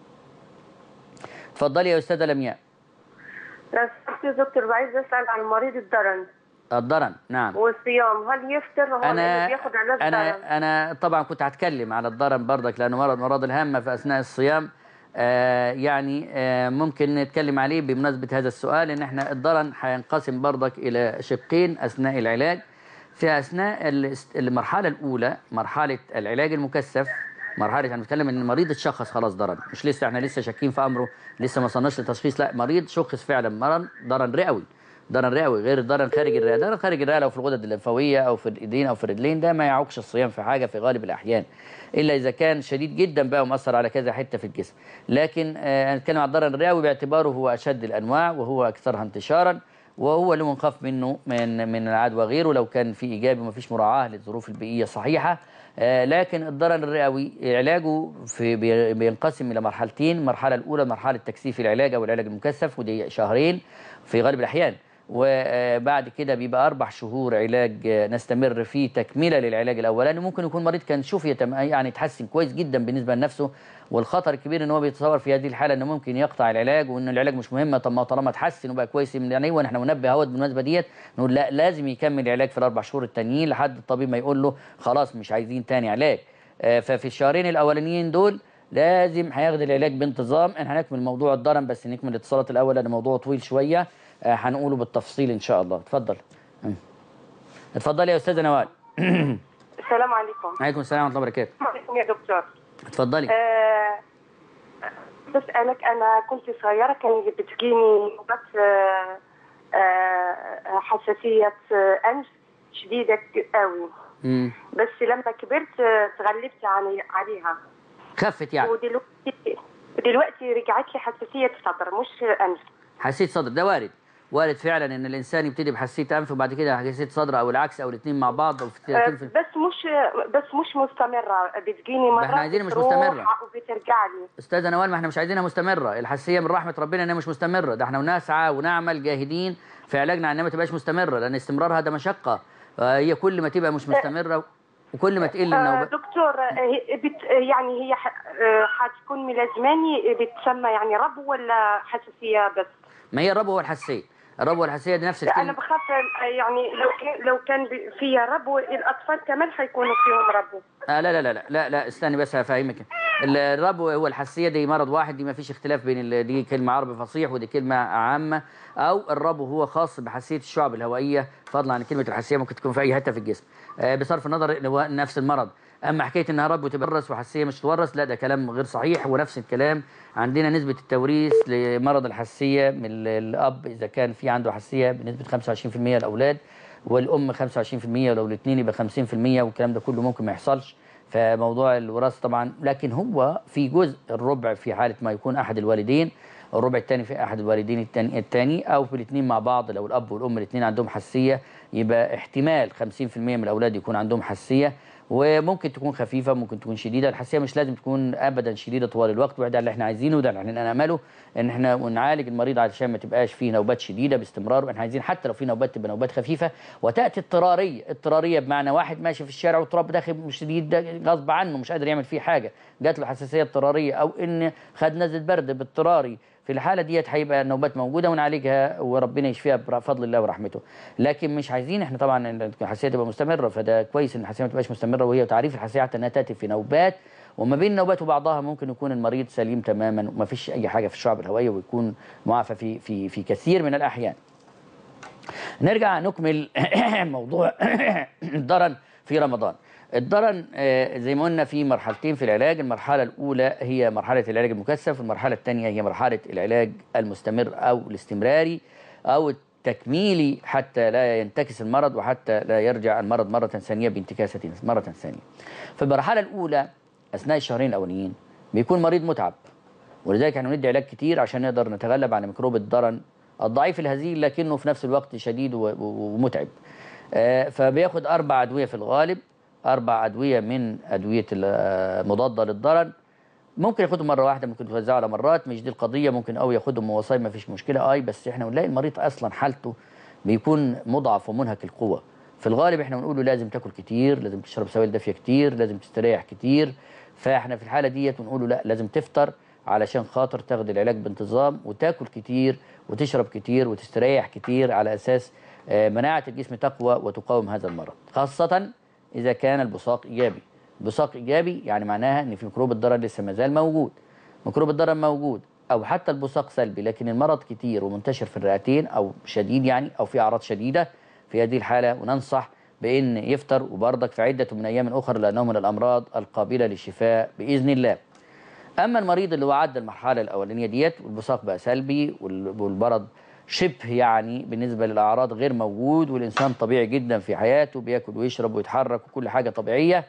اتفضلي يا استاذه لمياء. لو سمحت يا دكتور عايز اسال عن مريض الدرن الضرن نعم. والصيام هل يفطر هو انا لأنه بياخد علاج درن انا انا طبعا كنت هتكلم على الضرن برضك لانه مرض من الامراض الهامه في اثناء الصيام آه يعني آه ممكن نتكلم عليه بمناسبه هذا السؤال ان احنا الضرن هينقسم برضك الى شقين اثناء العلاج في اثناء الاست- المرحله الاولى مرحله العلاج المكثف مرحله احنا بنتكلم ان المريض اتشخص خلاص ضرن مش لسه احنا لسه شاكين في امره لسه ما وصلناش لتشخيص لا مريض شخص فعلا مرض ضرن رئوي ضرر رئوي غير الضرر خارج الرئه ضرر خارج الرئه لو في الغدد الليمفاويه او في الايدين او في الرجلين ده ما يعوقش الصيام في حاجه في غالب الاحيان الا اذا كان شديد جدا بقى ومأثر على كذا حته في الجسم لكن آه نتكلم عن الضرر الرئوي باعتباره هو اشد الانواع وهو اكثرها انتشارا وهو اللي منخاف منه من من العدوى غيره لو كان في ايجابي وما فيش مراعاه للظروف البيئيه الصحيحه آه، لكن الضرر الرئوي علاجه في بي- بينقسم الى مرحلتين المرحله الاولى مرحله تكثيف العلاج او العلاج المكثف ودي شهرين في غالب الاحيان وبعد كده بيبقى اربع شهور علاج آه، نستمر فيه تكمله للعلاج الاولاني ممكن يكون مريض كان شوف يتم يعني يتحسن كويس جدا بالنسبه لنفسه والخطر الكبير ان هو بيتصور في هذه الحاله انه ممكن يقطع العلاج وان العلاج مش مهم طب ما طالما اتحسن وبقى كويس من يعني ونحن ننبه اهوت بالمناسبه ديت نقول لا لازم يكمل العلاج في الاربع شهور التانيين لحد الطبيب ما يقول له خلاص مش عايزين تاني علاج آه، ففي الشهرين الاولانيين دول لازم هياخد العلاج بانتظام احنا هنكمل موضوع الضرن بس نكمل الاتصالات الاول لان الموضوع طويل شويه آه، هنقوله بالتفصيل ان شاء الله اتفضل مم. اتفضلي يا استاذه نوال السلام عليكم عليكم السلام ورحمه الله وبركاته عليكم يا دكتور اتفضلي آه بسألك أنا كنت صغيرة كان بتجيني نوبات آه آه حساسية آه أنف شديدة قوي مم. بس لما كبرت آه، تغلبت عن- عليها خفت يعني ودلوقتي دلوقتي رجعت لي حساسية صدر مش أنف حسيت صدر ده وارد وارد فعلا ان الانسان يبتدي بحساسيه انف وبعد كده حساسيه صدر او العكس او الاثنين مع بعض او في آه، 30% بس مش بس مش مستمرة بتجيني مرة احنا عايزينها مش بتروح مستمرة. وبترجع لي استاذه نوال ما احنا مش عايزينها مستمره الحساسيه من رحمه ربنا انها مش مستمره ده احنا نسعى ونعمل جاهدين في علاجنا انها ما تبقاش مستمره لان استمرارها ده مشقه آه، هي كل ما تبقى مش مستمره وكل ما تقل آه، النوبات دكتور آه، هي- بت يعني هي ح- آه، حتكون ملازماني بتسمى يعني رب ولا حساسية بس؟ ما هي الرب هو الحساسيه الرب والحساسيه دي نفس انا الكلمه بخاف آه، يعني لو كان لو كان ب- فيها رب الاطفال كمان حيكونوا فيهم رب آه لا لا لا لا لا لا استني بس هفهمك ال- الربو هو الحساسيه دي مرض واحد دي ما فيش اختلاف بين ال- دي كلمه عربي فصيح ودي كلمه عامه او الربو هو خاص بحساسيه الشعب الهوائيه فضلا عن كلمه الحساسيه ممكن تكون في اي حته في الجسم آه بصرف النظر إن هو نفس المرض اما حكايه انها ربو تبرس وحساسيه مش تورث لا ده كلام غير صحيح ونفس الكلام عندنا نسبه التوريث لمرض الحساسيه من ال- الاب اذا كان في عنده حساسيه بنسبه 25% الاولاد والام 25% ولو الاثنين يبقى 50% والكلام ده كله ممكن ما يحصلش فموضوع الوراثه طبعا لكن هو في جزء الربع في حاله ما يكون احد الوالدين الربع الثاني في احد الوالدين الثاني الثاني او في الاثنين مع بعض لو الاب والام الاثنين عندهم حساسيه يبقى احتمال 50% من الاولاد يكون عندهم حساسيه وممكن تكون خفيفه ممكن تكون شديده الحساسيه مش لازم تكون ابدا شديده طوال الوقت وده اللي احنا عايزينه وده اللي احنا نامله ان احنا نعالج المريض علشان ما تبقاش فيه نوبات شديده باستمرار واحنا عايزين حتى لو في نوبات تبقى نوبات خفيفه وتاتي اضطراريه اضطراريه بمعنى واحد ماشي في الشارع والتراب داخل شديد ده غصب عنه مش قادر يعمل فيه حاجه جات له حساسيه اضطراريه او ان خد نزله برد باضطراري في الحاله ديت هيبقى النوبات موجوده ونعالجها وربنا يشفيها بفضل الله ورحمته لكن مش عايزين احنا طبعا إن الحساسيه تبقى مستمره فده كويس ان الحساسيه ما تبقاش مستمره وهي تعريف الحساسيه حتى انها تاتي في نوبات وما بين النوبات وبعضها ممكن يكون المريض سليم تماما وما فيش اي حاجه في الشعب الهوائيه ويكون معافى في في في كثير من الاحيان نرجع نكمل موضوع الضرن في رمضان الضرن آه، زي ما قلنا في مرحلتين في العلاج المرحلة الأولى هي مرحلة العلاج المكثف والمرحلة الثانية هي مرحلة العلاج المستمر أو الاستمراري أو التكميلي حتى لا ينتكس المرض وحتى لا يرجع المرض مرة ثانية بانتكاسة مرة ثانية في المرحلة الأولى أثناء الشهرين الأولانيين بيكون مريض متعب ولذلك احنا بندي علاج كتير عشان نقدر نتغلب على ميكروب الضرن الضعيف الهزيل لكنه في نفس الوقت شديد و- و- ومتعب آه، فبياخد اربع ادويه في الغالب اربع ادويه من ادويه المضاده للضرن ممكن ياخدهم مره واحده ممكن يوزعوا على مرات مش دي القضيه ممكن قوي ياخدهم وصايم ما فيش مشكله اي بس احنا بنلاقي المريض اصلا حالته بيكون مضعف ومنهك القوه في الغالب احنا بنقول له لازم تاكل كتير لازم تشرب سوائل دافيه كتير لازم تستريح كتير فاحنا في الحاله ديت بنقول له لا لازم تفطر علشان خاطر تاخد العلاج بانتظام وتاكل كتير وتشرب كتير وتستريح كتير على اساس آه، مناعه الجسم تقوى وتقاوم هذا المرض خاصه اذا كان البصاق ايجابي بصاق ايجابي يعني معناها ان في ميكروب الضرر لسه ما زال موجود ميكروب الضرر موجود او حتى البصاق سلبي لكن المرض كتير ومنتشر في الرئتين او شديد يعني او في اعراض شديده في هذه الحاله وننصح بان يفطر وبرضك في عده من ايام اخرى لانه من الامراض القابله للشفاء باذن الله اما المريض اللي هو عدى المرحله الاولانيه ديت والبصاق بقى سلبي وال- والمرض شبه يعني بالنسبه للاعراض غير موجود والانسان طبيعي جدا في حياته بياكل ويشرب ويتحرك وكل حاجه طبيعيه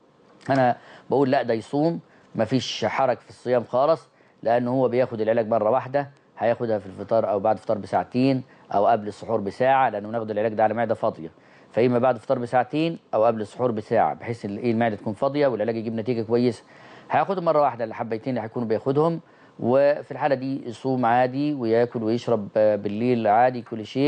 انا بقول لا ده يصوم مفيش حرج في الصيام خالص لانه هو بياخد العلاج مره واحده هياخدها في الفطار او بعد الفطار بساعتين او قبل السحور بساعه لانه ناخد العلاج ده على معده فاضيه فاما بعد الفطار بساعتين او قبل السحور بساعه بحيث ان ايه المعده تكون فاضيه والعلاج يجيب نتيجه كويسه هياخدهم مره واحده الحبيتين اللي هيكونوا بياخدهم وفي الحاله دي يصوم عادي وياكل ويشرب آه، بالليل عادي كل شيء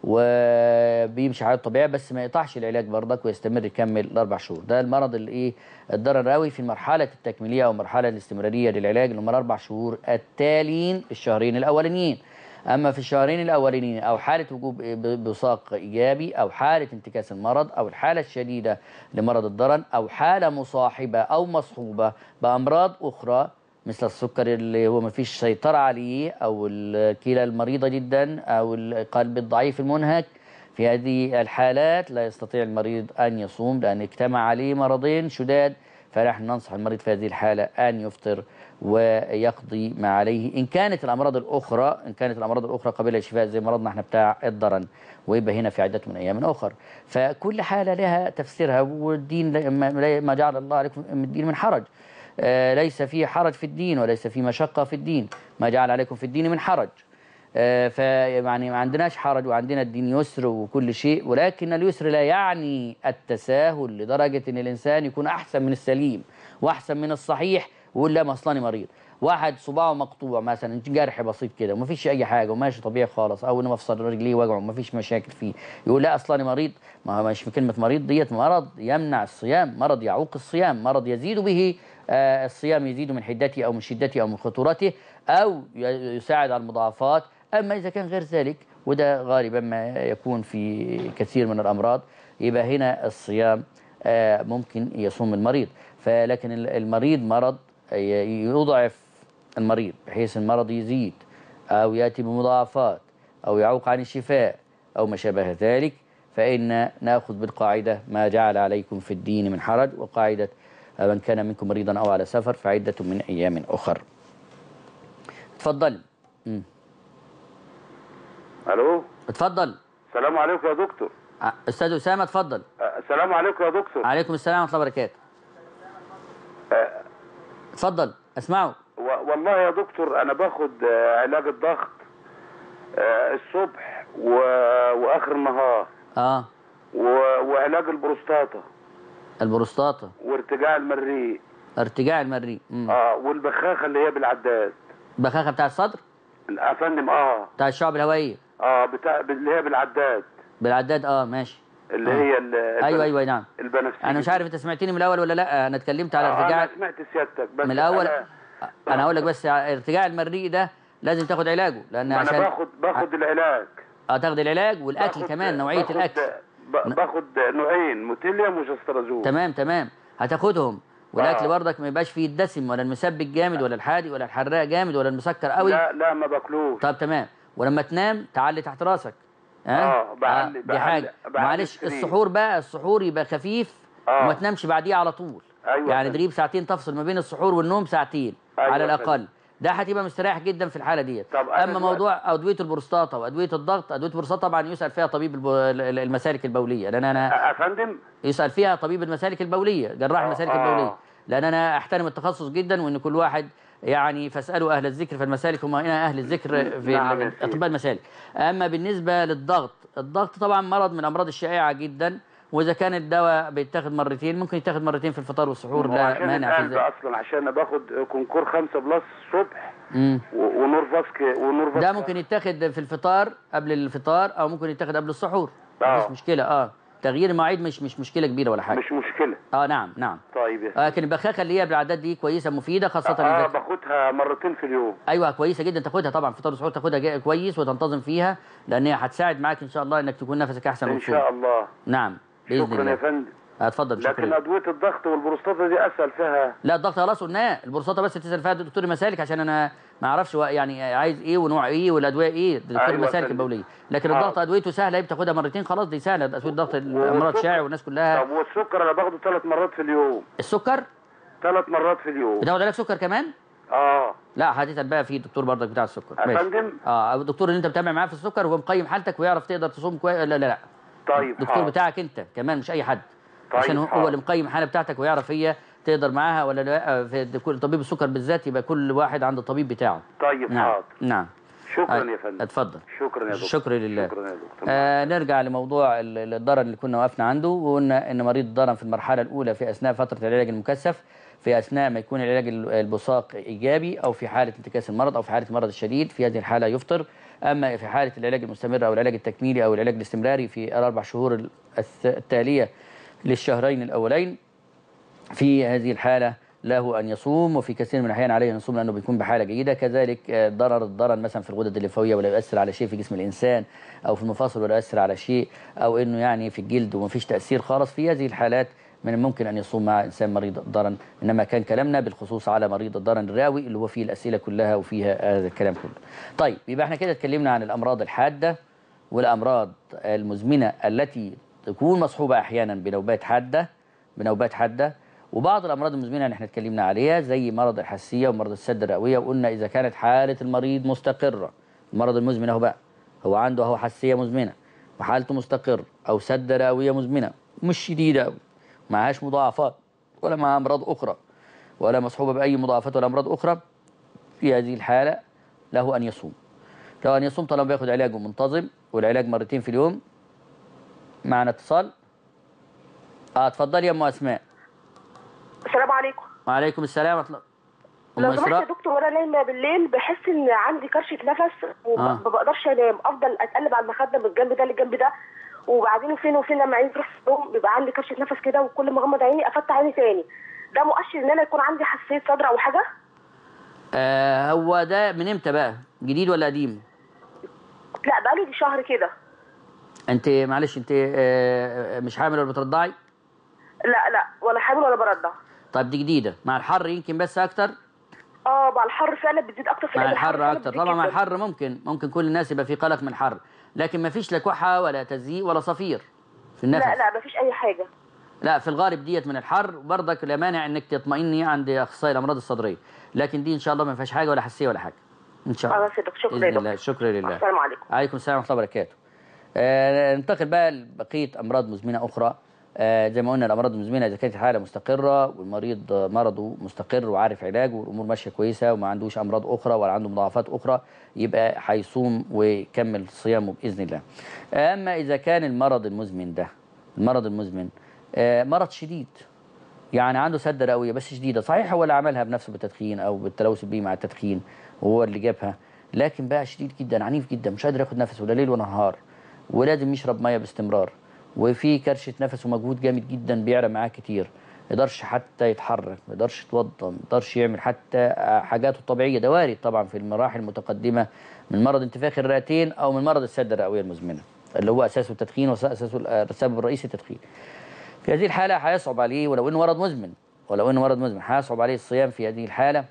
وبيمشي حياته طبيعيه بس ما يقطعش العلاج برضك ويستمر يكمل الاربع شهور ده المرض اللي ايه الضرر قوي في المرحله التكميليه او المرحله الاستمراريه للعلاج اللي هم الاربع شهور التاليين الشهرين الاولانيين اما في الشهرين الاولانيين او حاله وجود ب- بصاق ايجابي او حاله انتكاس المرض او الحاله الشديده لمرض الضرن او حاله مصاحبه او مصحوبه بامراض اخرى مثل السكر اللي هو ما فيش سيطره عليه او الكلى المريضه جدا او القلب الضعيف المنهك في هذه الحالات لا يستطيع المريض ان يصوم لان اجتمع عليه مرضين شداد فنحن ننصح المريض في هذه الحالة أن يفطر ويقضي ما عليه إن كانت الأمراض الأخرى إن كانت الأمراض الأخرى قابلة للشفاء زي مرضنا احنا بتاع الضرن ويبقى هنا في عدة من أيام أخر فكل حالة لها تفسيرها والدين لا- ما ما جعل الله عليكم من الدين من حرج آه، ليس فيه حرج في الدين وليس فيه مشقة في الدين ما جعل عليكم في الدين من حرج آه، فيعني ما عندناش حرج وعندنا الدين يسر وكل شيء ولكن اليسر لا يعني التساهل لدرجة ان الانسان يكون احسن من السليم واحسن من الصحيح ويقول لا ما اصلاني مريض واحد صباعه مقطوع مثلا جرح بسيط كده وما فيش اي حاجه وماشي طبيعي خالص او انه مفصل رجليه وجعه وما فيش مشاكل فيه يقول لا اصلاني مريض ما هو مش كلمه مريض ديت مرض يمنع الصيام مرض يعوق الصيام مرض يزيد به آه، الصيام يزيد من حدته او من شدته او من خطورته او ي- يساعد على المضاعفات اما اذا كان غير ذلك وده غالبا ما يكون في كثير من الامراض يبقى هنا الصيام آه، ممكن يصوم المريض فلكن ال- المريض مرض ي- يضعف المريض بحيث المرض يزيد او ياتي بمضاعفات او يعوق عن الشفاء او ما شابه ذلك فان ناخذ بالقاعده ما جعل عليكم في الدين من حرج وقاعده من كان منكم مريضا او على سفر فعده من ايام اخر. اتفضل. مم. الو اتفضل السلام عليكم يا دكتور ع- استاذ اسامه اتفضل. أه، السلام عليكم يا دكتور عليكم السلام ورحمه الله وبركاته. اتفضل اسمعوا. و- والله يا دكتور انا باخد آه، علاج الضغط آه، الصبح و... واخر النهار اه و... وعلاج البروستاتا البروستاتا وارتجاع المريء ارتجاع المريء مم. اه والبخاخه اللي هي بالعداد بخاخه بتاع الصدر يا فندم اه بتاع الشعب الهوائيه اه بتاع اللي هي بالعداد بالعداد اه ماشي اللي آه. هي ال... ايوه ايوه نعم البنفسجي انا مش عارف انت سمعتني من الاول ولا لا انا اتكلمت على آه ارتجاع انا سمعت سيادتك بس من الاول انا, انا هقول لك بس ارتجاع المريء ده لازم تاخد علاجه لان ما عشان انا باخد باخد العلاج اه تاخد العلاج والاكل باخد- كمان نوعيه باخد- الاكل ب- باخد نوعين موتيليوم وجسترازول تمام تمام هتاخدهم والاكل آه. برضك ما يبقاش فيه الدسم ولا المسبك جامد ولا الحادق ولا الحراق جامد ولا المسكر قوي لا لا ما باكلوش طب تمام ولما تنام تعلي تحت راسك ها آه، بعلي- دي بعلي- حاجه بعلي معلش السرير. السحور بقى السحور يبقى خفيف آه. وما تنامش بعديه على طول أيوة يعني فهمت. تغيب ساعتين تفصل ما بين السحور والنوم ساعتين أيوة على فهمت. الاقل ده هتبقى مستريح جدا في الحاله ديت طب أنا اما دلوقتي- موضوع ادويه البروستاتا وادويه الضغط ادويه البروستاتا طبعا يسال فيها طبيب الب- المسالك البوليه لان انا يا فندم يسال فيها طبيب المسالك البوليه جراح آه، المسالك آه. البوليه لان انا احترم التخصص جدا وان كل واحد يعني فاسالوا اهل الذكر فالمسالك هم هنا اهل الذكر في نعم يا ال- سيدي. اطباء المسالك اما بالنسبه للضغط الضغط طبعا مرض من الامراض الشائعه جدا واذا كان الدواء بيتاخد مرتين ممكن يتاخد مرتين في الفطار والسحور لا وعشان مانع في القلب ذلك اصلا عشان انا باخد كونكور خمسة بلس الصبح مم. و- ونور فاسك ونور فاسك ده ممكن يتاخد في الفطار قبل الفطار او ممكن يتاخد قبل السحور آه. مفيش مشكله اه تغيير المواعيد مش مش مشكله كبيره ولا حاجه مش مشكلة اه نعم نعم طيب يا آه، لكن البخاخه اللي هي بالاعداد دي كويسه مفيده خاصه اه اذا باخدها مرتين في اليوم ايوه كويسه جدا تاخدها طبعا فطار وسحور تاخدها جا- كويس وتنتظم فيها لان هي هتساعد معاك ان شاء الله انك تكون نفسك احسن ان وتصوم شاء الله نعم باذن شكرا يا الله فندم آه، اتفضل لكن شكرا ادوية الضغط والبروستاتا دي اسال فيها لا الضغط خلاص قلناه البروستاتا بس تسال فيها دكتور المسالك عشان انا ما اعرفش هو يعني عايز ايه ونوع ايه والادويه ايه دكتور أيوة المسالك فندم. البوليه لكن آه. الضغط ادويته سهله هي بتاخدها مرتين خلاص دي سهله ادويه الضغط الامراض والسكر- شائع والناس كلها طب والسكر انا باخده ثلاث مرات في اليوم السكر ثلاث مرات في اليوم بتاخد علاج سكر كمان اه لا هتسال بقى في الدكتور برضك بتاع السكر يا ماشي فندم اه أو الدكتور اللي انت متابع معاه في السكر هو مقيم حالتك ويعرف تقدر تصوم كويس لا لا لا طيب الدكتور حاضر. بتاعك انت كمان مش اي حد طيب عشان هو- هو حاضر. اللي مقيم الحاله بتاعتك ويعرف هي تقدر معاها ولا لا في كل طبيب السكر بالذات يبقى كل واحد عند الطبيب بتاعه طيب نعم حاضر نعم شكرا آه، يا فندم اتفضل شكرا يا دكتور شكرا لله شكرا يا دكتور آه نرجع لموضوع ال- ال- الضرر اللي كنا وقفنا عنده وقلنا ان مريض الضرر في المرحله الاولى في اثناء فتره العلاج المكثف في اثناء ما يكون العلاج ال- البصاق ايجابي او في حاله انتكاس المرض او في حاله المرض الشديد في هذه الحاله يفطر اما في حاله العلاج المستمر او العلاج التكميلي او العلاج الاستمراري في الاربع شهور الث- التاليه للشهرين الاولين في هذه الحالة له أن يصوم وفي كثير من الأحيان عليه أن يصوم لأنه بيكون بحالة جيدة كذلك آه، ضرر الضرر مثلا في الغدد الليمفاوية ولا يؤثر على شيء في جسم الإنسان أو في المفاصل ولا يؤثر على شيء أو إنه يعني في الجلد ومفيش تأثير خالص في هذه الحالات من الممكن أن يصوم مع إنسان مريض الضرن إنما كان كلامنا بالخصوص على مريض الضرن الراوي اللي هو فيه الأسئلة كلها وفيها هذا الكلام كله طيب يبقى احنا كده اتكلمنا عن الأمراض الحادة والأمراض المزمنة التي تكون مصحوبة أحيانا بنوبات حادة بنوبات حادة وبعض الأمراض المزمنة اللي احنا اتكلمنا عليها زي مرض الحساسية ومرض السد الرئوية وقلنا إذا كانت حالة المريض مستقرة المرض المزمن أهو بقى هو عنده أهو حساسية مزمنة وحالته مستقر أو سد رئوية مزمنة مش شديدة أوي معهاش مضاعفات ولا معها أمراض أخرى ولا مصحوبة بأي مضاعفات ولا أمراض أخرى في هذه الحالة له أن يصوم له أن يصوم طالما بياخد علاجه منتظم والعلاج مرتين في اليوم معنا اتصال اه اتفضلي يا ام اسماء السلام عليكم وعليكم السلام ورحمه الله ام لو سمحت يا اسراء دكتور وانا نايمه بالليل بحس ان عندي كرشه نفس وما آه. ما بقدرش انام افضل اتقلب على المخده من الجنب ده للجنب ده وبعدين فين وفين لما عيني تروح في النوم بيبقى عندي كرشه نفس كده وكل ما اغمض عيني افتح عيني تاني ده مؤشر ان انا يكون عندي حساسيه صدر او حاجه آه هو ده من امتى بقى جديد ولا قديم لا بقالي دي شهر كده انت معلش انت آه مش حامل ولا بترضعي لا لا ولا حامل ولا برضع طيب دي جديده مع الحر يمكن بس اكتر اه مع الحر فعلا بتزيد اكتر في مع الأيام الحر فعلا اكتر بتزيد طبعا مع جداً. الحر ممكن ممكن كل الناس يبقى في قلق من الحر لكن ما فيش لا كحه ولا تزييق ولا صفير في النفس لا لا مفيش اي حاجه لا في الغالب ديت من الحر برضك لا مانع انك تطمئني عند اخصائي الامراض الصدريه لكن دي ان شاء الله ما فيهاش حاجه ولا حساسيه ولا حاجه ان شاء الله خلاص يا دكتور شكرا يا باذن دكتور الله شكرا لله السلام عليكم عليكم السلام ورحمه الله وبركاته آه ننتقل بقى لبقيه امراض مزمنه اخرى آه زي ما قلنا الامراض المزمنه اذا كانت الحاله مستقره والمريض آه، مرضه مستقر وعارف علاجه والامور ماشيه كويسه وما عندوش امراض اخرى ولا عنده مضاعفات اخرى يبقى هيصوم ويكمل صيامه باذن الله. اما اذا كان المرض المزمن ده المرض المزمن آه مرض شديد يعني عنده سد رئويه بس شديده صحيح هو اللي عملها بنفسه بالتدخين او بالتلوث البيئي مع التدخين وهو اللي جابها لكن بقى شديد جدا عنيف جدا مش قادر ياخد نفسه ولا ليل ولا نهار ولازم يشرب ميه باستمرار وفي كرشه نفس ومجهود جامد جدا بيعرق معاه كتير ما يقدرش حتى يتحرك ما يقدرش يتوضا ما يقدرش يعمل حتى حاجاته الطبيعيه ده وارد طبعا في المراحل المتقدمه من مرض انتفاخ الرئتين او من مرض السد الرئويه المزمنه اللي هو اساسه التدخين واساسه السبب الرئيسي التدخين في هذه الحالة هيصعب عليه ولو انه مرض مزمن ولو انه مرض مزمن هيصعب عليه الصيام في هذه الحالة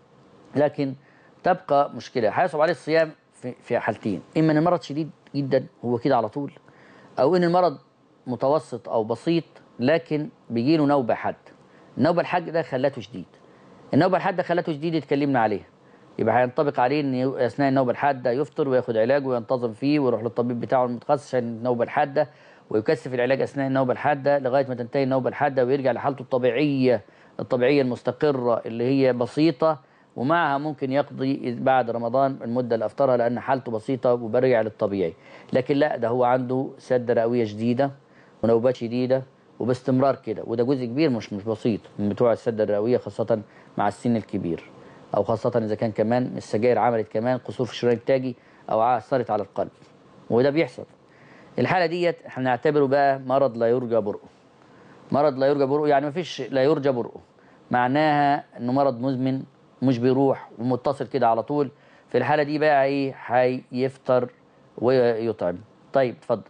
لكن تبقى مشكلة هيصعب عليه الصيام في, في حالتين إما أن المرض شديد جدا هو كده على طول أو أن المرض متوسط أو بسيط لكن بيجي له نوبة حد النوبة الحد ده خلاته شديد النوبة الحادة خلاته شديد اتكلمنا عليها يبقى هينطبق عليه ان اثناء النوبه الحاده يفطر وياخد علاج وينتظم فيه ويروح للطبيب بتاعه المتخصص عشان النوبه الحاده ويكثف العلاج اثناء النوبه الحاده لغايه ما تنتهي النوبه الحاده ويرجع لحالته الطبيعيه الطبيعيه المستقره اللي هي بسيطه ومعها ممكن يقضي بعد رمضان المده اللي افطرها لان حالته بسيطه وبرجع للطبيعي لكن لا ده هو عنده سد رئويه شديده ونوبات شديده وباستمرار كده وده جزء كبير مش مش بسيط من بتوع السد الرئويه خاصه مع السن الكبير او خاصه اذا كان كمان السجاير عملت كمان قصور في الشريان التاجي او اثرت على القلب وده بيحصل الحاله ديت احنا نعتبره بقى مرض لا يرجى برؤه مرض لا يرجى برؤه يعني مفيش لا يرجى برؤه معناها انه مرض مزمن مش بيروح ومتصل كده على طول في الحاله دي بقى ايه هيفطر ويطعم طيب اتفضل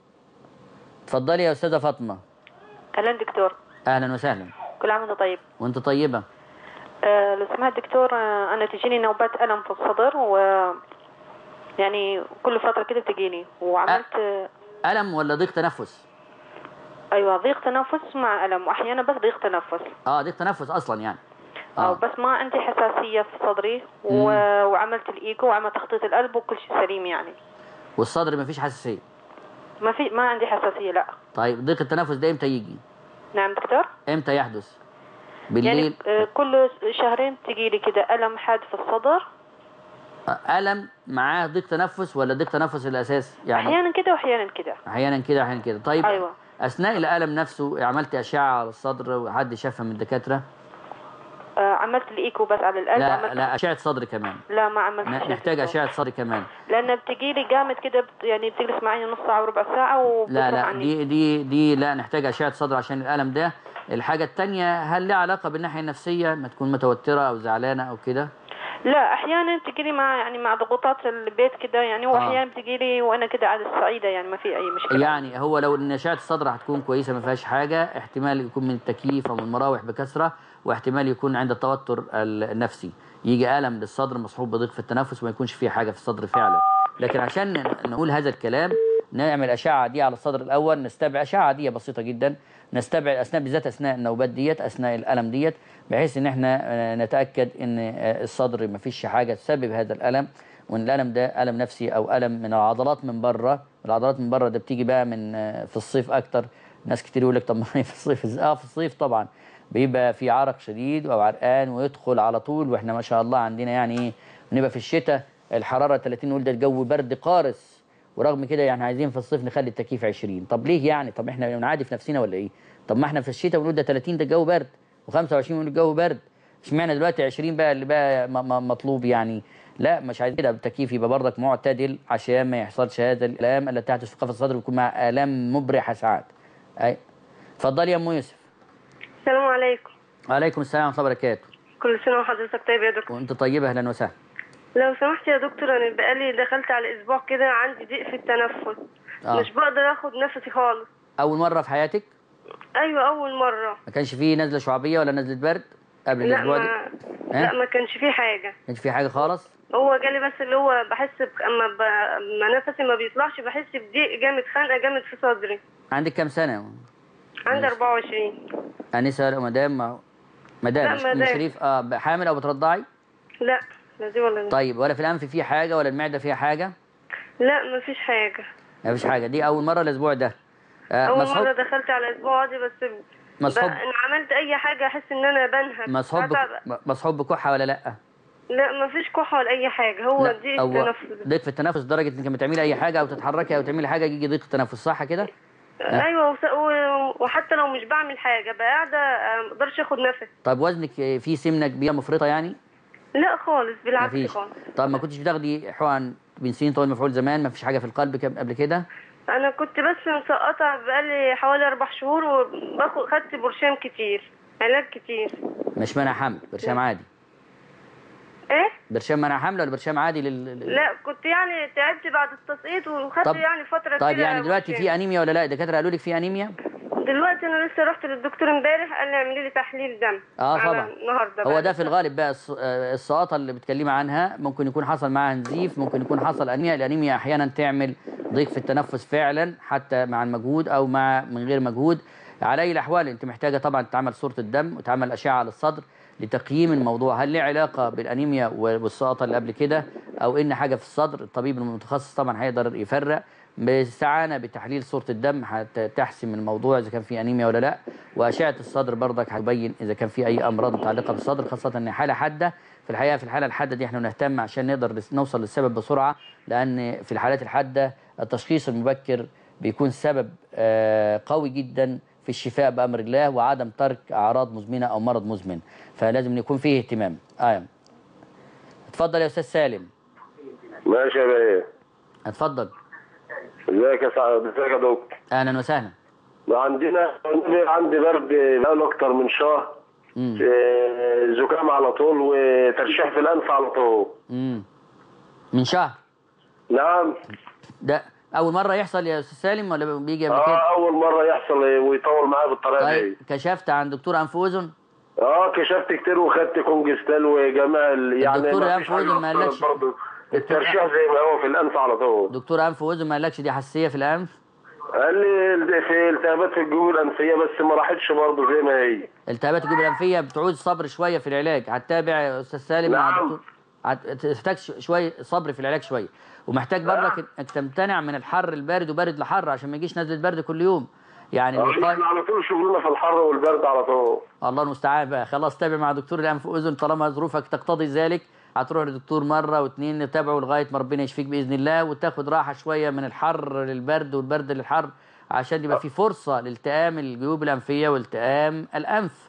اتفضلي يا استاذه فاطمه اهلا دكتور اهلا وسهلا كل عام وانت طيب وانت طيبه آه لو سمحت دكتور آه انا تجيني نوبات الم في الصدر و يعني كل فتره كده بتجيني وعملت آه الم ولا ضيق تنفس ايوه ضيق تنفس مع الم واحيانا بس ضيق تنفس اه ضيق تنفس اصلا يعني اه بس ما عندي حساسيه في صدري و... وعملت الايكو وعملت تخطيط القلب وكل شيء سليم يعني والصدر مفيش حساسيه ما في ما عندي حساسيه لا طيب ضيق التنفس ده امتى يجي نعم دكتور امتى يحدث يعني بالليل آه كل شهرين تجي لي كده الم حاد في الصدر الم معاه ضيق تنفس ولا ضيق تنفس الاساس يعني احيانا كده واحيانا كده احيانا كده احيانا كده طيب أيوة. اثناء الالم نفسه عملت اشعه على الصدر وحد شافها من الدكاتره آه، عملت الايكو بس على القلب لا عملت لا اشعه صدر كمان لا ما عملت ن- شيء. نحتاج اشعه صدر كمان لان بتجي لي جامد كده بت... يعني بتجلس معي نص ساعه وربع ساعه وبتروح لا لا عني. دي دي دي لا نحتاج اشعه صدر عشان الالم ده الحاجه التانية هل لها علاقه بالناحيه النفسيه ما تكون متوتره او زعلانه او كده لا احيانا بتجي لي مع يعني مع ضغوطات البيت كده يعني واحيانا بتجي لي وانا كده قاعده سعيده يعني ما في اي مشكله يعني هو لو ان اشعه الصدر هتكون كويسه ما فيهاش حاجه احتمال يكون من التكييف او من المراوح بكثره واحتمال يكون عند التوتر ال- النفسي يجي الم للصدر مصحوب بضيق في التنفس وما يكونش فيه حاجه في الصدر فعلا لكن عشان ن- نقول هذا الكلام نعمل اشعه عاديه على الصدر الاول نستبعد اشعه عاديه بسيطه جدا نستبعد اثناء بالذات اثناء النوبات ديت اثناء الالم ديت بحيث ان احنا آه، نتاكد ان آه، الصدر ما فيش حاجه تسبب هذا الالم وان الالم ده الم نفسي او الم من العضلات من بره العضلات من بره ده بتيجي بقى من آه، في الصيف اكتر ناس كتير يقول لك طب ما هي في الصيف إزاي؟ اه في الصيف طبعا بيبقى في عرق شديد او عرقان ويدخل على طول واحنا ما شاء الله عندنا يعني ايه بنبقى في الشتاء الحراره 30 نقول ده الجو برد قارس ورغم كده يعني عايزين في الصيف نخلي التكييف 20 طب ليه يعني طب احنا بنعادي في نفسنا ولا ايه طب ما احنا في الشتاء بنقول ده 30 ده الجو برد و25 بنقول الجو برد اشمعنى دلوقتي 20 بقى اللي بقى م- م- مطلوب يعني لا مش عايزين كده التكييف يبقى برضك معتدل عشان ما يحصلش هذا الالام التي تحدث في قفص الصدر ويكون مع الام مبرحه ساعات اي اتفضلي يا ام يوسف السلام عليكم وعليكم السلام ورحمه الله وبركاته كل سنة وحضرتك طيب يا دكتور وانت طيبه اهلا وسهلا لو سمحت يا دكتور انا بقالي دخلت على اسبوع كده عندي ضيق في التنفس آه. مش بقدر اخد نفسي خالص اول مره في حياتك ايوه اول مرة ما كانش فيه نزله شعبيه ولا نزله برد قبل لا الاسبوع ده ما ها؟ لا ما كانش فيه حاجة ما كانش فيه حاجه خالص هو جالي بس اللي هو بحس ب... اما ب... اما نفسي ما بيطلعش بحس بضيق جامد خنقة جامد في صدري عندك كام سنه عندي 24 انسه ولا مدام ما- مدام لا، مش- مدام. مش شريف اه حامل او بترضعي لا لا دي ولا دي طيب ولا في الانف فيه حاجه ولا المعده فيها حاجه لا ما فيش حاجة ما فيش حاجه دي اول مره الاسبوع ده آه اول مسحوب مرة دخلت على الاسبوع دي بس ب... مسحوب ب... ان عملت اي حاجة احس ان انا بنهج مسحوب بتعب. بك... مسحوب بكحه ولا لا لا ما فيش كحة ولا اي حاجة هو لا ضيق او التنفس ضيق في التنفس لدرجه انك لما تعملي اي حاجه او تتحركي او تعملي حاجه يجي ضيق التنفس صح كده ايوه وس... و... وحتى لو مش بعمل حاجه بقى قاعده آه، ما اقدرش اخد نفس طب وزنك فيه سمنه كبيره مفرطه يعني لا خالص بالعكس مفيش خالص طب ما كنتش بتاخدي حقن بنسلين طويل مفعول زمان ما فيش حاجه في القلب كم- قبل كده انا كنت بس مسقطه بقالي حوالي اربع شهور وباخد خدت برشام كتير علاج كتير مش منع حمل برشام عادي ايه برشام منع حمل ولا برشام عادي لل... لل- لا كنت يعني تعبت بعد التسقيط وخدت طب- يعني فتره طيب كده يعني دلوقتي برشام. في انيميا ولا لا الدكاتره قالوا لك في انيميا دلوقتي انا لسه رحت للدكتور امبارح قال لي اعملي لي تحليل دم اه على طبعا النهارده هو بعد ده في الساعة. الغالب بقى الص- آه، السقاطه اللي بتكلمي عنها ممكن يكون حصل معاها نزيف ممكن يكون حصل انيميا الانيميا احيانا تعمل ضيق في التنفس فعلا حتى مع المجهود او مع من غير مجهود على اي الاحوال انت محتاجه طبعا تعمل صوره الدم وتعمل اشعه على الصدر لتقييم الموضوع هل له علاقه بالانيميا والسقاطه اللي قبل كده او ان حاجه في الصدر الطبيب المتخصص طبعا هيقدر يفرق باستعانه بتحليل صوره الدم هتحسم الموضوع اذا كان في انيميا ولا لا واشعه الصدر برضك هتبين اذا كان في اي امراض متعلقه بالصدر خاصه ان حاله حاده في الحقيقه في الحاله الحاده دي احنا نهتم عشان نقدر نس- نوصل للسبب بسرعه لان في الحالات الحاده التشخيص المبكر بيكون سبب آه، قوي جدا في الشفاء بامر الله وعدم ترك اعراض مزمنه او مرض مزمن فلازم يكون فيه اهتمام اه اتفضل يا استاذ سالم ماشي يا بيه اتفضل ازيك يا سعد ازيك يا دكتور اهلا وسهلا عندنا عندي برد بقاله اكتر من شهر امم آه، زكام على طول وترشيح في الانف على طول امم من شهر نعم ده اول مره يحصل يا استاذ سالم ولا بيجي قبل كده اه اول مره يحصل ويطول معايا بالطريقه طيب دي كشفت عن دكتور انف واذن اه كشفت كتير وخدت كونجستال وجميع ال- يعني الدكتور ما الأنف فيش حاجة وأذن ما أثرت قالكش؟ برضه دكتور الترشيح زي ما هو في الانف على طول دكتور انف واذن ما قالكش دي حساسيه في الانف قال لي ال- في التهابات في الجيوب الانفيه بس ما راحتش برضه زي ما هي التهابات الجيوب الانفيه بتعوز صبر شويه في العلاج هتتابع يا استاذ سالم مع نعم. دكتور هت- تحتاج ش- شويه صبر في العلاج شويه ومحتاج برضك انك تمتنع من الحر البارد وبارد لحر عشان ما يجيش نزله برد كل يوم يعني آه، الوقايه احنا على طول شغلنا في الحر والبرد على طول الله المستعان بقى خلاص تابع مع دكتور الانف واذن طالما ظروفك تقتضي ذلك هتروح لدكتور مره واثنين نتابعه لغايه ما ربنا يشفيك باذن الله وتاخد راحه شويه من الحر للبرد والبرد للحر عشان يبقى في فرصه لالتئام الجيوب الانفيه والتئام الانف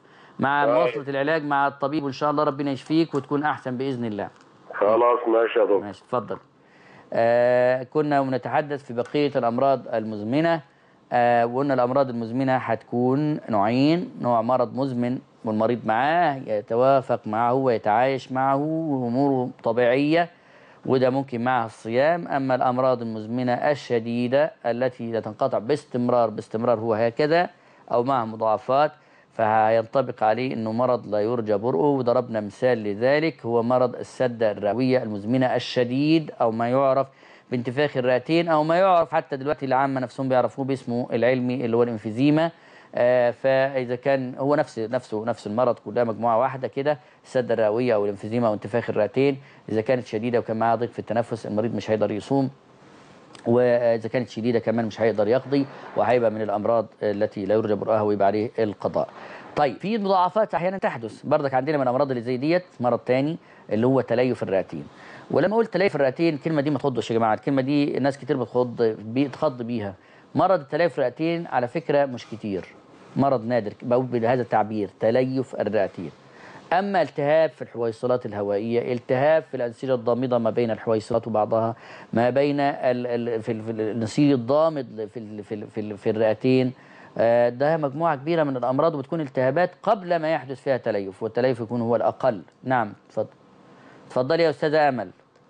مع طيب. مواصله العلاج مع الطبيب وان شاء الله ربنا يشفيك وتكون احسن باذن الله خلاص ماشي يا دكتور ماشي اتفضل آه كنا بنتحدث في بقية الأمراض المزمنة آه وقلنا الأمراض المزمنة هتكون نوعين نوع مرض مزمن والمريض معاه يتوافق معه ويتعايش معه وأموره طبيعية وده ممكن معها الصيام أما الأمراض المزمنة الشديدة التي لا تنقطع باستمرار باستمرار هو هكذا أو معها مضاعفات فهينطبق عليه انه مرض لا يرجى برؤه وضربنا مثال لذلك هو مرض السده الرئويه المزمنه الشديد او ما يعرف بانتفاخ الرئتين او ما يعرف حتى دلوقتي العامه نفسهم بيعرفوه باسمه العلمي اللي هو الانفيزيما آه، فاذا كان هو نفس نفسه نفس المرض كلها مجموعه واحده كده السده الرئويه او الانفيزيما او انتفاخ الرئتين اذا كانت شديده وكان معاها ضيق في التنفس المريض مش هيقدر يصوم واذا كانت شديده كمان مش هيقدر يقضي وهيبقى من الامراض التي لا يرجى برؤها ويبقى عليه القضاء. طيب في مضاعفات احيانا تحدث برضك عندنا من الامراض اللي زي ديت مرض تاني اللي هو تليف الرئتين. ولما اقول تليف الرئتين الكلمه دي ما تخضش يا جماعه الكلمه دي ناس كتير بتخض بتخض بيها. مرض التليف الرئتين على فكره مش كتير. مرض نادر بقول بهذا التعبير تليف الرئتين. أما التهاب في الحويصلات الهوائية التهاب في الأنسجة الضامدة ما بين الحويصلات وبعضها ما بين ال ال في, ال في النسيج الضامد في ال في, ال في, ال في الرئتين آه، ده مجموعة كبيرة من الأمراض وبتكون التهابات قبل ما يحدث فيها تليف والتليف يكون هو الأقل نعم اتفضل اتفضلي يا أستاذة أمل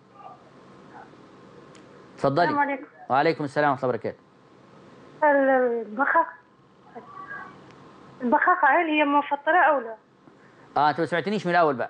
اتفضلي السلام عليكم وعليكم السلام ورحمة الله وبركاته البخاخ البخاخة هل هي مفطرة أو لا؟ اه انت ما سمعتنيش من الاول بقى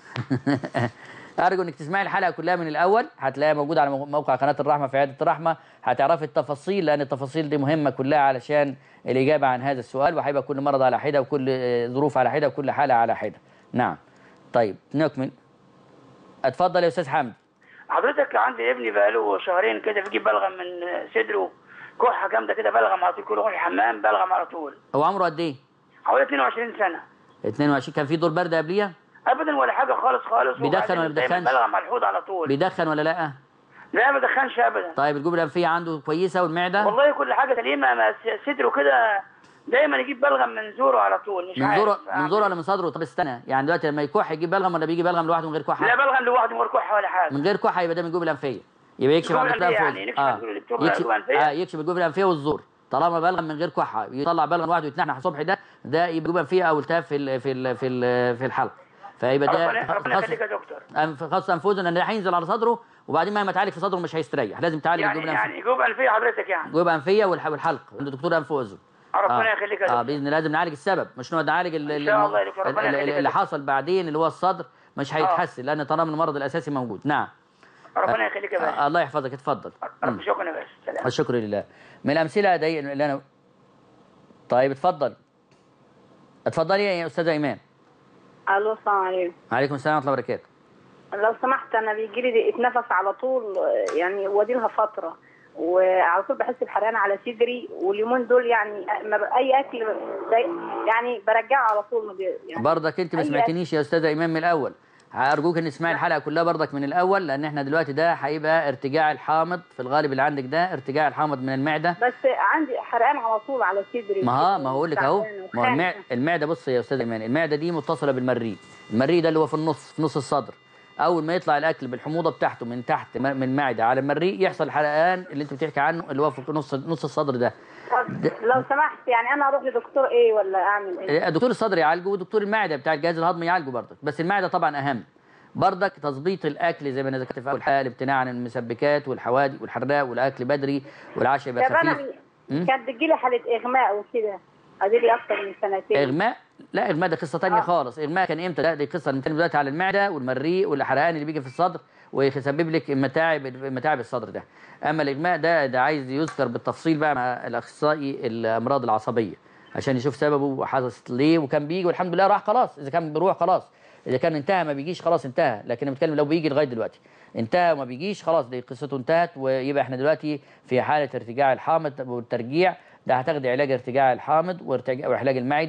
ارجو انك تسمعي الحلقه كلها من الاول هتلاقيها موجوده على مو- موقع قناه الرحمه في عياده الرحمه هتعرفي التفاصيل لان التفاصيل دي مهمه كلها علشان الاجابه عن هذا السؤال وهيبقى كل مرض على حده وكل آه، ظروف على حده وكل حاله على حده نعم طيب نكمل اتفضل يا استاذ حمد حضرتك عندي ابني بقاله شهرين كده بيجي بلغم من صدره كحه جامده كده بلغم على طول كل يروح الحمام بلغم على طول هو عمره قد ايه حوالي 22 سنه 22 كان في دور برد قبليها ابدا ولا حاجه خالص خالص بيدخن ولا وبعدين دايماً بيدخنش؟ بلغم على الحوض على طول بيدخن ولا لا لا ما بدخنش ابدا طيب الجوب الانفيه عنده كويسه والمعده والله كل حاجه سليمه ما س- صدره كده دايما يجيب بلغم من زوره على طول مش من عارف زوره من أعمل زوره إيه. ولا من صدره طب استنى يعني دلوقتي لما يكح يجيب بلغم ولا بيجي بلغم لوحده من غير كحه لا بلغم لوحده من غير كحه ولا حاجه من غير كحه يبقى ده من الجوب الانفيه يبقى يكشف الجوب عن دكتور الأنفية انف يعني، وأذن. نكشف اه عن دكتور يكشف الجوب الأنفية. اه يكشف الجوب الانفيه والزور طالما بلغم من غير كحه يطلع بلغم لوحده ويتنحنح الصبح ده ده يبقى جوب انفيه او التهاب في ال في ال في ال في الحلق فيبقى ده ربنا ربنا خاص يخليك يا دكتور أنف- خاص انف وأذن لان ده هينزل على صدره وبعدين مهما تعالج في صدره مش هيستريح لازم تعالج يعني الجوب الانفيه يعني جوب انفيه حضرتك يعني جوب انفيه والح- والحلق عند دكتور انف واذن ربنا يخليك يا اه دكتور باذن الله لازم نعالج السبب مش نقعد نعالج ال- إن شاء الله يا دكتور، ال- ربنا ال- يخليك يا اللي دكتور. حصل بعدين اللي هو الصدر مش هيتحسن لان طالما المرض الاساسي موجود نعم ربنا يخليك يا آه باشا الله يحفظك اتفضل رب شكرا يا باشا سلام الشكر لله من الامثله دي اللي انا طيب اتفضل اتفضلي يا استاذه ايمان الو السلام عليكم عليكم السلام ورحمه الله وبركاته لو سمحت انا بيجي لي ضيقه نفس على طول آه، يعني ودي لها فتره وعلى طول بحس بحرقان على صدري واليومين دول يعني ما ب- اي اكل ضايق- يعني برجعه على طول ما بي- يعني برضك انت ما أي سمعتنيش يا استاذه ايمان من الاول ارجوك ان تسمعي الحلقه كلها برضك من الاول لان احنا دلوقتي ده هيبقى ارتجاع الحامض في الغالب اللي عندك ده ارتجاع الحامض من المعده بس عندي حرقان على طول على صدري ما ها ما هقول لك اهو تعبانة ما هو المع... وخانقة. المعده بص يا استاذ ايمان المعده دي متصله بالمريء المريء ده اللي هو في النص في نص الصدر اول ما يطلع الاكل بالحموضه بتاعته من تحت م- من المعده على المريء يحصل حرقان اللي انت بتحكي عنه اللي هو في نص نص الصدر ده طب لو سمحت يعني انا اروح لدكتور ايه ولا اعمل ايه؟ دكتور الصدر يعالجه ودكتور المعده بتاع الجهاز الهضمي يعالجه برضك بس المعده طبعا اهم برضك تظبيط الاكل زي ما انا ذكرت في اول حلقه الامتناع عن المسبكات والحوادق والحراق والاكل بدري والعشاء يبقى طب انا خفيف مم؟ كانت بتجيلي حاله اغماء وكده اديلي اكتر من سنتين اغماء لا اغماء ده قصه تانية آه. خالص اغماء كان امتى ده دي قصه بنتكلم دلوقتي على المعده والمريء والحرقان اللي بيجي في الصدر ويسبب لك متاعب متاعب الصدر ده اما الاغماء ده ده عايز يذكر بالتفصيل بقى مع الاخصائي الامراض العصبيه عشان يشوف سببه وحدث ليه وكان بيجي والحمد لله راح خلاص اذا كان بيروح خلاص اذا كان انتهى ما بيجيش خلاص انتهى لكن انا بتكلم لو بيجي لغايه دلوقتي انتهى وما بيجيش خلاص دي قصته انتهت ويبقى احنا دلوقتي في حاله ارتجاع الحامض والترجيع ده هتاخدي علاج ارتجاع الحامض وارتجاع وعلاج المعده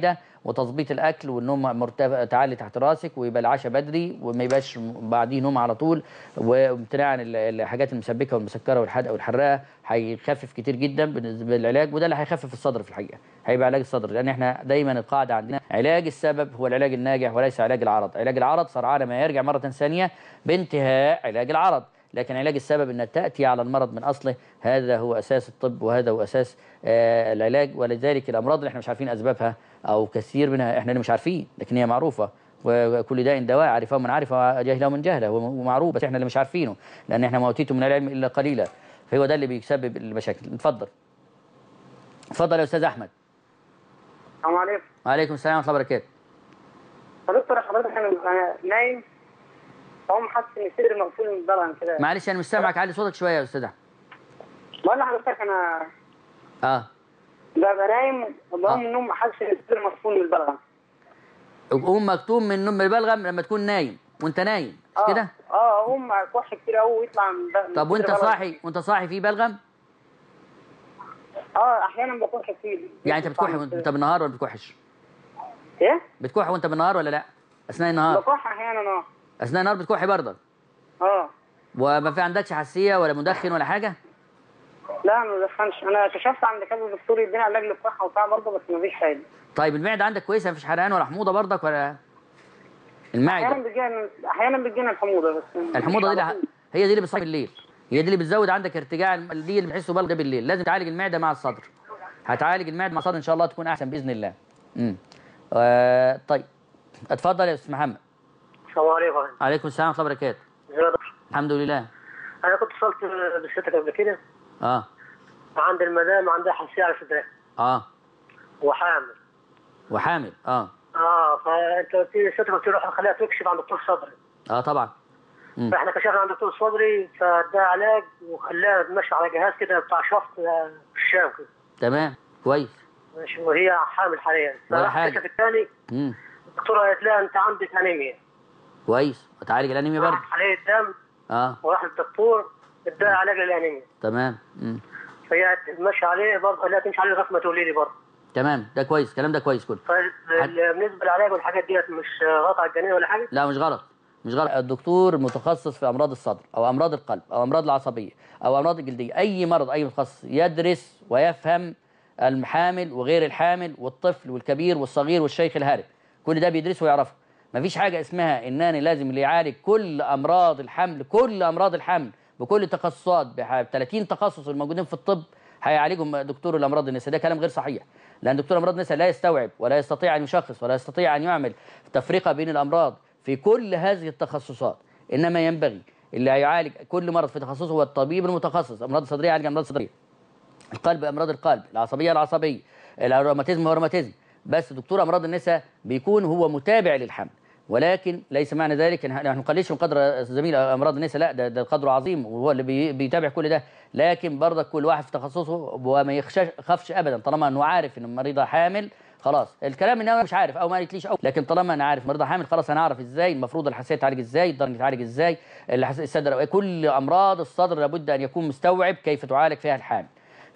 وتظبيط الاكل والنوم مرتفع تعالي تحت راسك ويبقى العشاء بدري وما يبقاش بعديه نوم على طول وامتناع عن ال- الحاجات المسبكه والمسكره والحادقه والحراقه هيخفف كتير جدا بالنسبه للعلاج وده اللي هيخفف الصدر في الحقيقه هيبقى علاج الصدر لان احنا دايما القاعده عندنا علاج السبب هو العلاج الناجح وليس علاج العرض علاج العرض سرعان ما يرجع مره ثانيه بانتهاء علاج العرض لكن علاج السبب ان تاتي على المرض من اصله هذا هو اساس الطب وهذا هو اساس آه العلاج ولذلك الامراض اللي احنا مش عارفين اسبابها او كثير منها احنا اللي مش عارفين لكن هي معروفه وكل داء دواء عرفه من عرفه جاهله من جهله هو معروف بس احنا اللي مش عارفينه لان احنا ما اوتيتم من العلم الا قليلا فهو ده اللي بيسبب المشاكل اتفضل اتفضل يا استاذ احمد السلام عليكم وعليكم السلام ورحمه الله وبركاته يا دكتور حضرتك انا أنا نايم فهم حاسس ان صدري مقفول من الضلع كده معلش انا مش سامعك علي صوتك شويه يا استاذ احمد بقول لحضرتك انا اه ببقى نايم وبقوم من النوم حاسس ان صدري مقفول من البلغم قوم مكتوم من النوم من البلغم لما تكون نايم وانت نايم مش اه كده اه اقوم كح كتير قوي ويطلع من ب- من طب وانت صدري بلغم. صاحي وانت صاحي في بلغم اه احيانا بكح كتير يعني انت بتكح وانت بالنهار ولا بتكحش ايه بتكح وانت بالنهار ولا لا اثناء النهار بكح احيانا اه اثناء النهار بتكحي برضك اه وما في عندكش حساسيه ولا مدخن ولا حاجه لا ما بدخنش انا كشفت عند كذا دكتور يديني علاج للكحه وبتاع برضه بس مفيش فايده طيب المعده عندك كويسه مفيش حرقان ولا حموضه برضك ولا احيانا المعده بتجينا احيانا بتجينا الحموضه بس الحموضه دي اللي- هي دي اللي بتصحي بالليل هي دي اللي بتزود عندك ارتجاع الم- دي اللي بتحسه بلغ بالليل لازم تعالج المعده مع الصدر هتعالج المعده مع الصدر ان شاء الله تكون احسن باذن الله امم آه طيب اتفضل يا استاذ محمد السلام عليكم عليكم السلام ورحمه الله وبركاته يا دكتور الحمد لله انا كنت اتصلت بسيادتك قبل كده اه عند المدام عندها حساسيه على صدرها اه وحامل وحامل اه اه فانت قلت لي سيادتك قلت لي روح خليها تكشف عند دكتور صدري اه طبعا مم. فاحنا كشفنا عند دكتور صدري فاداها علاج وخلاها تمشي على جهاز كده بتاع شفط آه، في الشام كده تمام كويس ماشي وهي حامل حاليا ولا فراح حاجة. كشف الثاني امم الدكتوره قالت لها انت عندك انيميا كويس وتعالج الانيميا برضه راح عليه الدم اه وراح للدكتور اداها علاج للانيميا تمام مم. فهي تمشي عليه برضه خليها تمشي عليه لغايه ما تولي لي برضه تمام ده كويس الكلام ده كويس كله فبالنسبه للعلاج والحاجات ديت مش غلط على الجنين ولا حاجه لا مش غلط مش غلط الدكتور متخصص في امراض الصدر او امراض القلب او امراض العصبيه او امراض الجلديه اي مرض اي متخصص يدرس ويفهم الحامل وغير الحامل والطفل والكبير والصغير والشيخ الهارب كل ده بيدرسه ويعرفه مفيش حاجه اسمها انني لازم اللي يعالج كل امراض الحمل كل امراض الحمل بكل التخصصات ب 30 تخصص الموجودين في الطب هيعالجهم دكتور الامراض النساء ده كلام غير صحيح لان دكتور امراض النساء لا يستوعب ولا يستطيع ان يشخص ولا يستطيع ان يعمل تفرقه بين الامراض في كل هذه التخصصات انما ينبغي اللي هيعالج كل مرض في تخصصه هو الطبيب المتخصص امراض الصدريه يعالج امراض الصدريه القلب امراض القلب العصبيه العصبيه الروماتيزم هو روماتيزم بس دكتور امراض النساء بيكون هو متابع للحمل ولكن ليس معنى ذلك ان احنا ما نقللش من قدر زميل امراض النساء لا ده, ده قدره عظيم وهو اللي بي بيتابع كل ده لكن برضك كل واحد في تخصصه وما يخشاش خافش ابدا طالما انه عارف ان المريضه حامل خلاص الكلام ان انا مش عارف او ما قالتليش او لكن طالما انا عارف مريضه حامل خلاص انا اعرف ازاي المفروض الحساسيه تعالج ازاي الضرن يتعالج ازاي الحس- الصدر كل امراض الصدر لابد ان يكون مستوعب كيف تعالج فيها الحامل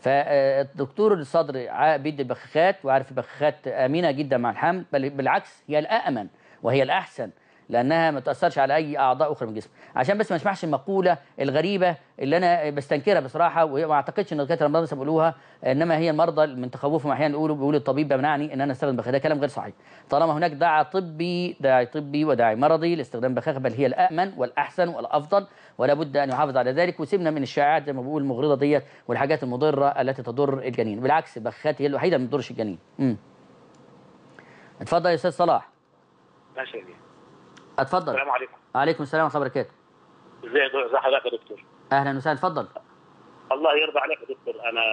فالدكتور الصدر ع- بيدي البخاخات وعارف البخاخات امنه جدا مع الحمل بل بالعكس هي الامن وهي الاحسن لانها ما تاثرش على اي اعضاء اخرى من الجسم عشان بس ما اسمعش المقوله الغريبه اللي انا بستنكرها بصراحه وما اعتقدش ان دكاتره الامراض النساء بيقولوها انما هي المرضى من تخوفهم احيانا يقولوا بيقول الطبيب بيمنعني ان انا استخدم بخاخه ده كلام غير صحيح طالما هناك داعي طبي داعي طبي وداعي مرضي لاستخدام بخاخه بل هي الامن والاحسن والافضل ولا بد ان يحافظ على ذلك وسيبنا من الشائعات زي ما بقول المغرضه ديت والحاجات المضره التي تضر الجنين بالعكس البخاخات هي الوحيده اللي ما تضرش الجنين امم اتفضل يا استاذ صلاح ماشي يا بيه. اتفضل السلام عليكم عليكم السلام ورحمه الله وبركاته ازي ازي حضرتك يا دكتور اهلا وسهلا اتفضل الله يرضى عليك يا دكتور انا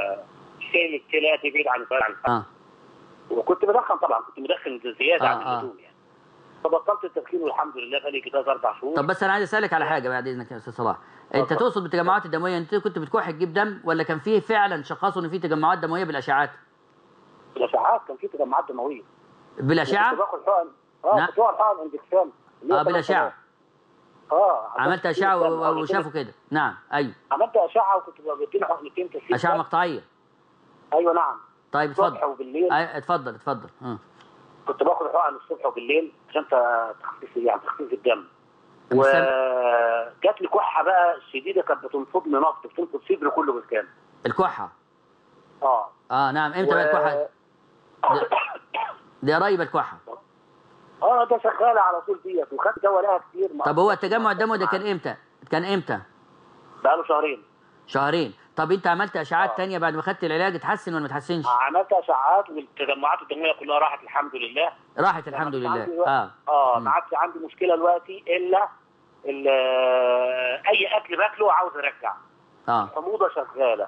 شايل كلاتي بعيد عن عن اه وكنت بدخن طبعا كنت مدخن زياده آه، عن آه. اللزوم يعني فبطلت التدخين والحمد لله بقالي كده اربع شهور طب بس انا عايز اسالك على حاجه بعد اذنك يا استاذ صلاح انت اتفضل. تقصد بالتجمعات الدمويه انت كنت بتكح تجيب دم ولا كان فيه فعلا شخصوا ان في تجمعات دمويه بالاشعاعات الاشعاعات كان في تجمعات دمويه بالاشعه كنت باخد حقن اه نعم. كنت باخد حقن اندكسان اللي هي اه ثلاث بالاشعه سنوات. اه عملت اشعه و- و- وشافوا كده نعم ايوه عملت اشعه وكنت بديله حقنتين كثير اشعه مقطعيه ايوه نعم طيب الصبح اتفضل وبالليل أي- اتفضل اتفضل اه كنت باخد حقن الصبح وبالليل عشان ت- تخفيف يعني تخفيف الدم أنا سامع. وجات لي كحه بقى شديده كانت بتنفضني نفط بتنفض صدري كله بالكامل الكحه اه اه نعم امتى بقى الكحه دي قريبه الكحه اه ده شغاله على طول ديت وخدت دواء لها كتير ما- طب هو التجمع الدموي ده كان امتى كان امتى بقاله شهرين شهرين طب انت عملت اشعاعات تانية بعد ما خدت العلاج اتحسن ولا ما اتحسنش عملت اشعاعات والتجمعات الدمويه كلها راحت الحمد لله راحت الحمد عندي لله دلوقتي- اه اه ما عادش عندي مشكله دلوقتي الا ال- اي اكل باكله عاوز ارجع اه حموضه شغاله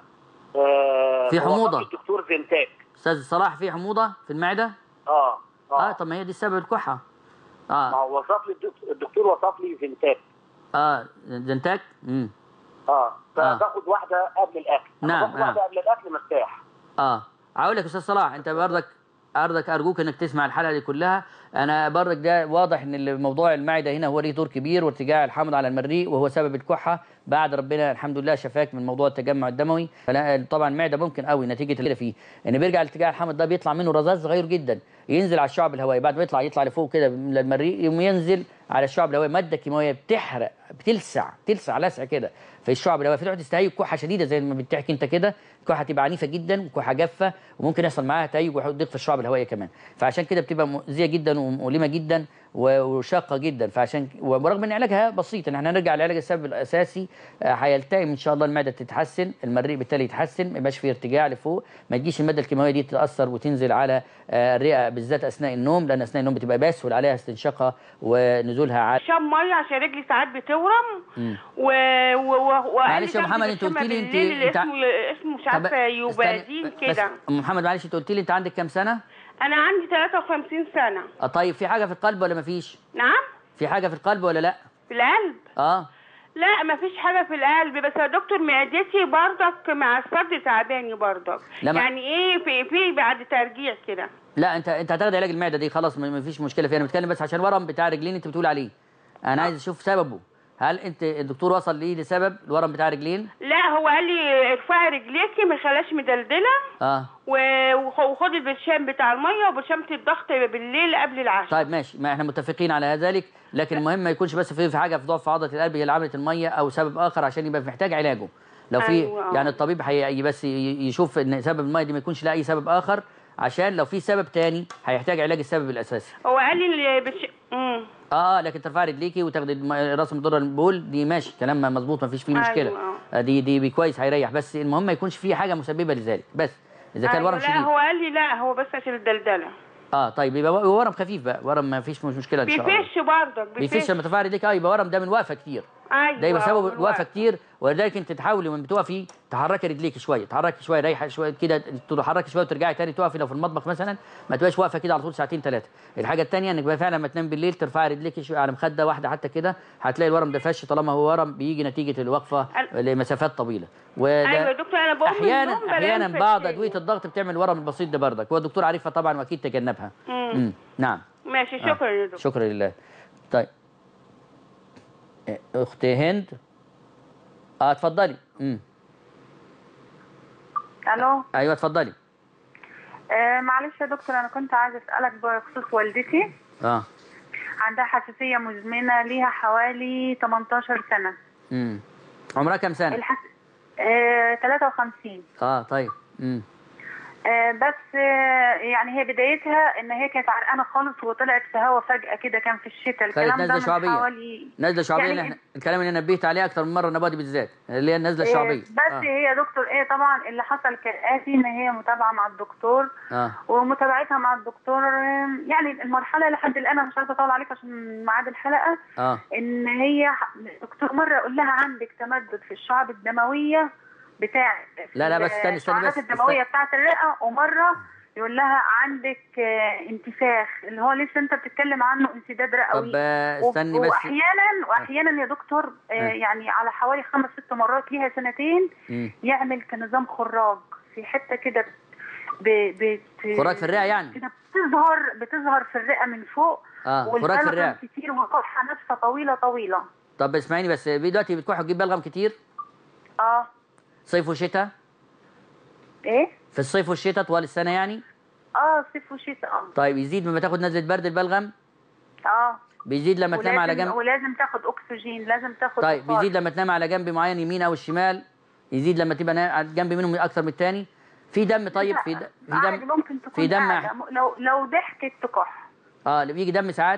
آه في حموضة؟ هو الدكتور زنتاك استاذ صلاح في حموضه في المعده اه اه طب ما هي دي السبب الكحه ما اه هو وصف لي الدكتور, الدكتور وصف لي زنتاك اه زنتاك امم اه فباخد واحده قبل الاكل لما نعم، باخد واحده نعم. قبل الاكل مرتاح اه اقول لك يا استاذ صلاح انت برضك برضك ارجوك انك تسمع الحلقه دي كلها انا برضك ده واضح ان موضوع المعده هنا هو ليه دور كبير وارتجاع الحمض على المريء وهو سبب الكحه بعد ربنا الحمد لله شفاك من موضوع التجمع الدموي فلا طبعا المعده ممكن قوي نتيجه اللي فيه ان بيرجع ارتجاع الحمض ده بيطلع منه رذاذ صغير جدا ينزل على الشعب الهوائي بعد ما يطلع يطلع لفوق كده من المريء يقوم ينزل على الشعب الهوائي ماده كيماويه بتحرق بتلسع بتلسع لسع كده في الشعب الهوائي فتقعد تستهيج كحه شديده زي ما بتحكي انت كده الكحه تبقى عنيفه جدا وكحه جافه وممكن يحصل معاها تهيج وضيق في الشعب الهوائيه كمان فعشان كده بتبقى مؤذيه جدا ومؤلمه جدا و- وشاقه جدا فعشان ورغم ان علاجها بسيط ان احنا نرجع لعلاج السبب الاساسي آه، هيلتئم ان شاء الله المعده تتحسن المريء بالتالي يتحسن ما يبقاش فيه ارتجاع لفوق ما تجيش الماده الكيماويه دي تتاثر وتنزل على آه، الرئه بالذات اثناء النوم لان اثناء النوم بتبقى بسهل عليها استنشاقها ونزولها عالي شرب ميه عشان رجلي ساعات بتورم مم. و و و وقال لي معلش يا تاخدي محمد، انت برشامة قلت لي انت- بالليل اللي انت- اسمه اسمه مش طب عارفه استنى، يوبازين بس كده أم محمد معلش انت قلت لي انت عندك كام سنه؟ انا عندي 53 سنه اه طيب في حاجه في القلب ولا ما فيش؟ نعم في حاجه في القلب ولا لا؟ في القلب اه لا ما فيش حاجه في القلب بس يا دكتور معدتي برضك مع الصدر تعباني برضك لا ما- يعني ايه في في بعد ترجيع كده لا انت انت هتاخد علاج المعده دي خلاص ما ما فيش مشكله فيها انا بتكلم بس عشان الورم بتاع رجلين انت بتقول عليه انا عايز اشوف سببه هل انت الدكتور وصل ليه لسبب الورم بتاع رجلين؟ لا هو قال لي ارفعي رجليكي ما خلاش مدلدله اه و- وخ- وخدي البرشام بتاع الميه وبرشامه الضغط بالليل قبل العشاء طيب ماشي ما احنا متفقين على ذلك لكن المهم ما يكونش بس في في حاجه في ضعف عضله القلب هي اللي عملت الميه او سبب اخر عشان يبقى محتاج علاجه لو في أيوة. يعني الطبيب هي بس ي- يشوف ان سبب الميه دي ما يكونش لاي سبب اخر عشان لو في سبب تاني هيحتاج علاج السبب الاساسي هو قال لي البرش... مم. اه لكن ترفعي رجليكي وتاخدي الم- راس مضر البول دي ماشي كلام مظبوط ما فيش فيه مشكله أيوة. آه دي دي بي كويس هيريح بس المهم ما يكونش فيه حاجه مسببه لذلك بس اذا كان أيوة ورم لا شديد هو قال لي لا هو بس عشان الدلدله اه طيب يبقى و- ورم خفيف بقى ورم ما فيش مش مشكله ان شاء الله بيفش برضك بيفش لما ترفعي رجليك اه يبقى ورم ده من وقفه كتير ايوه ده يبقى سبب من الوقفه كتير ولذلك انت تحاولي لما بتقفي تحركي رجليك شويه تحركي شويه ريحي شويه كده تحركي شويه وترجعي تاني تقفي لو في المطبخ مثلا ما تبقاش واقفه كده على طول ساعتين ثلاثه الحاجه الثانيه انك بقى فعلا لما تنام بالليل ترفعي رجليك شويه على مخده واحده حتى كده هتلاقي الورم ده فش طالما هو ورم بيجي نتيجه الوقفه لمسافات طويله وده ايوه يا دكتور انا بقوم من احيانا النوم بلاقي احيانا فش. بعض ادويه الضغط بتعمل الورم البسيط ده بردك هو الدكتور عارفها طبعا واكيد تجنبها مم. امم نعم ماشي آه. شكرا يا دكتور شكرا لله طيب إيه، اختي هند اه اتفضلي امم الو ايوه اتفضلي آه معلش يا دكتور انا كنت عايزه اسالك بخصوص والدتي اه عندها حساسيه مزمنه ليها حوالي 18 سنه امم عمرها كام سنه الحس... آه 53 اه طيب امم آه بس آه يعني هي بدايتها ان هي كانت عرقانه خالص وطلعت في هوا فجاه كده كان في الشتاء كانت الكلام ده نازله من شعبيه حوالي نازله شعبيه يعني اللي احنا الكلام اللي انا نبهت عليه اكتر من مره النبادي بالذات اللي هي النازله آه، الشعبيه بس اه هي يا دكتور ايه طبعا اللي حصل كالاتي ان هي متابعه مع الدكتور اه ومتابعتها مع الدكتور آه، يعني المرحله لحد الان انا مش عايزه اطول عليك عشان ميعاد الحلقه اه ان هي الدكتور مره يقول لها عندك تمدد في الشعب الدمويه بتاع لا لا بس استني استني الشعرات بس الدمويه استني. بتاعت الرئه ومره يقول لها عندك آه، انتفاخ اللي هو لسه انت بتتكلم عنه انسداد رئوي طب آه، و- استني بس واحيانا واحيانا يا دكتور آه، آه. يعني على حوالي خمس ست مرات ليها سنتين مم. يعمل كنظام خراج في حته كده ب... بت... خراج في الرئه يعني كده بتظهر بتظهر في الرئه من فوق اه خراج في والبلغم الرئه كتير وقطحه نفسها طويله طويله طب اسمعيني بس دلوقتي بتكح وتجيب بلغم كتير اه صيف وشتاء ايه في الصيف والشتاء طوال السنه يعني اه صيف وشتاء اه طيب يزيد لما تاخد نزله برد البلغم اه بيزيد لما تنام على ولازم- جنب ولازم تاخد اكسجين لازم تاخد طيب بخار. بيزيد لما تنام على جنب معين يمين او الشمال يزيد لما تبقى نا- على جنب منهم اكتر من الثاني في دم طيب في دم في عادي دم ممكن تكون في دم قاعدة. م- لو لو ضحكت تكح اه اللي بيجي دم ساعات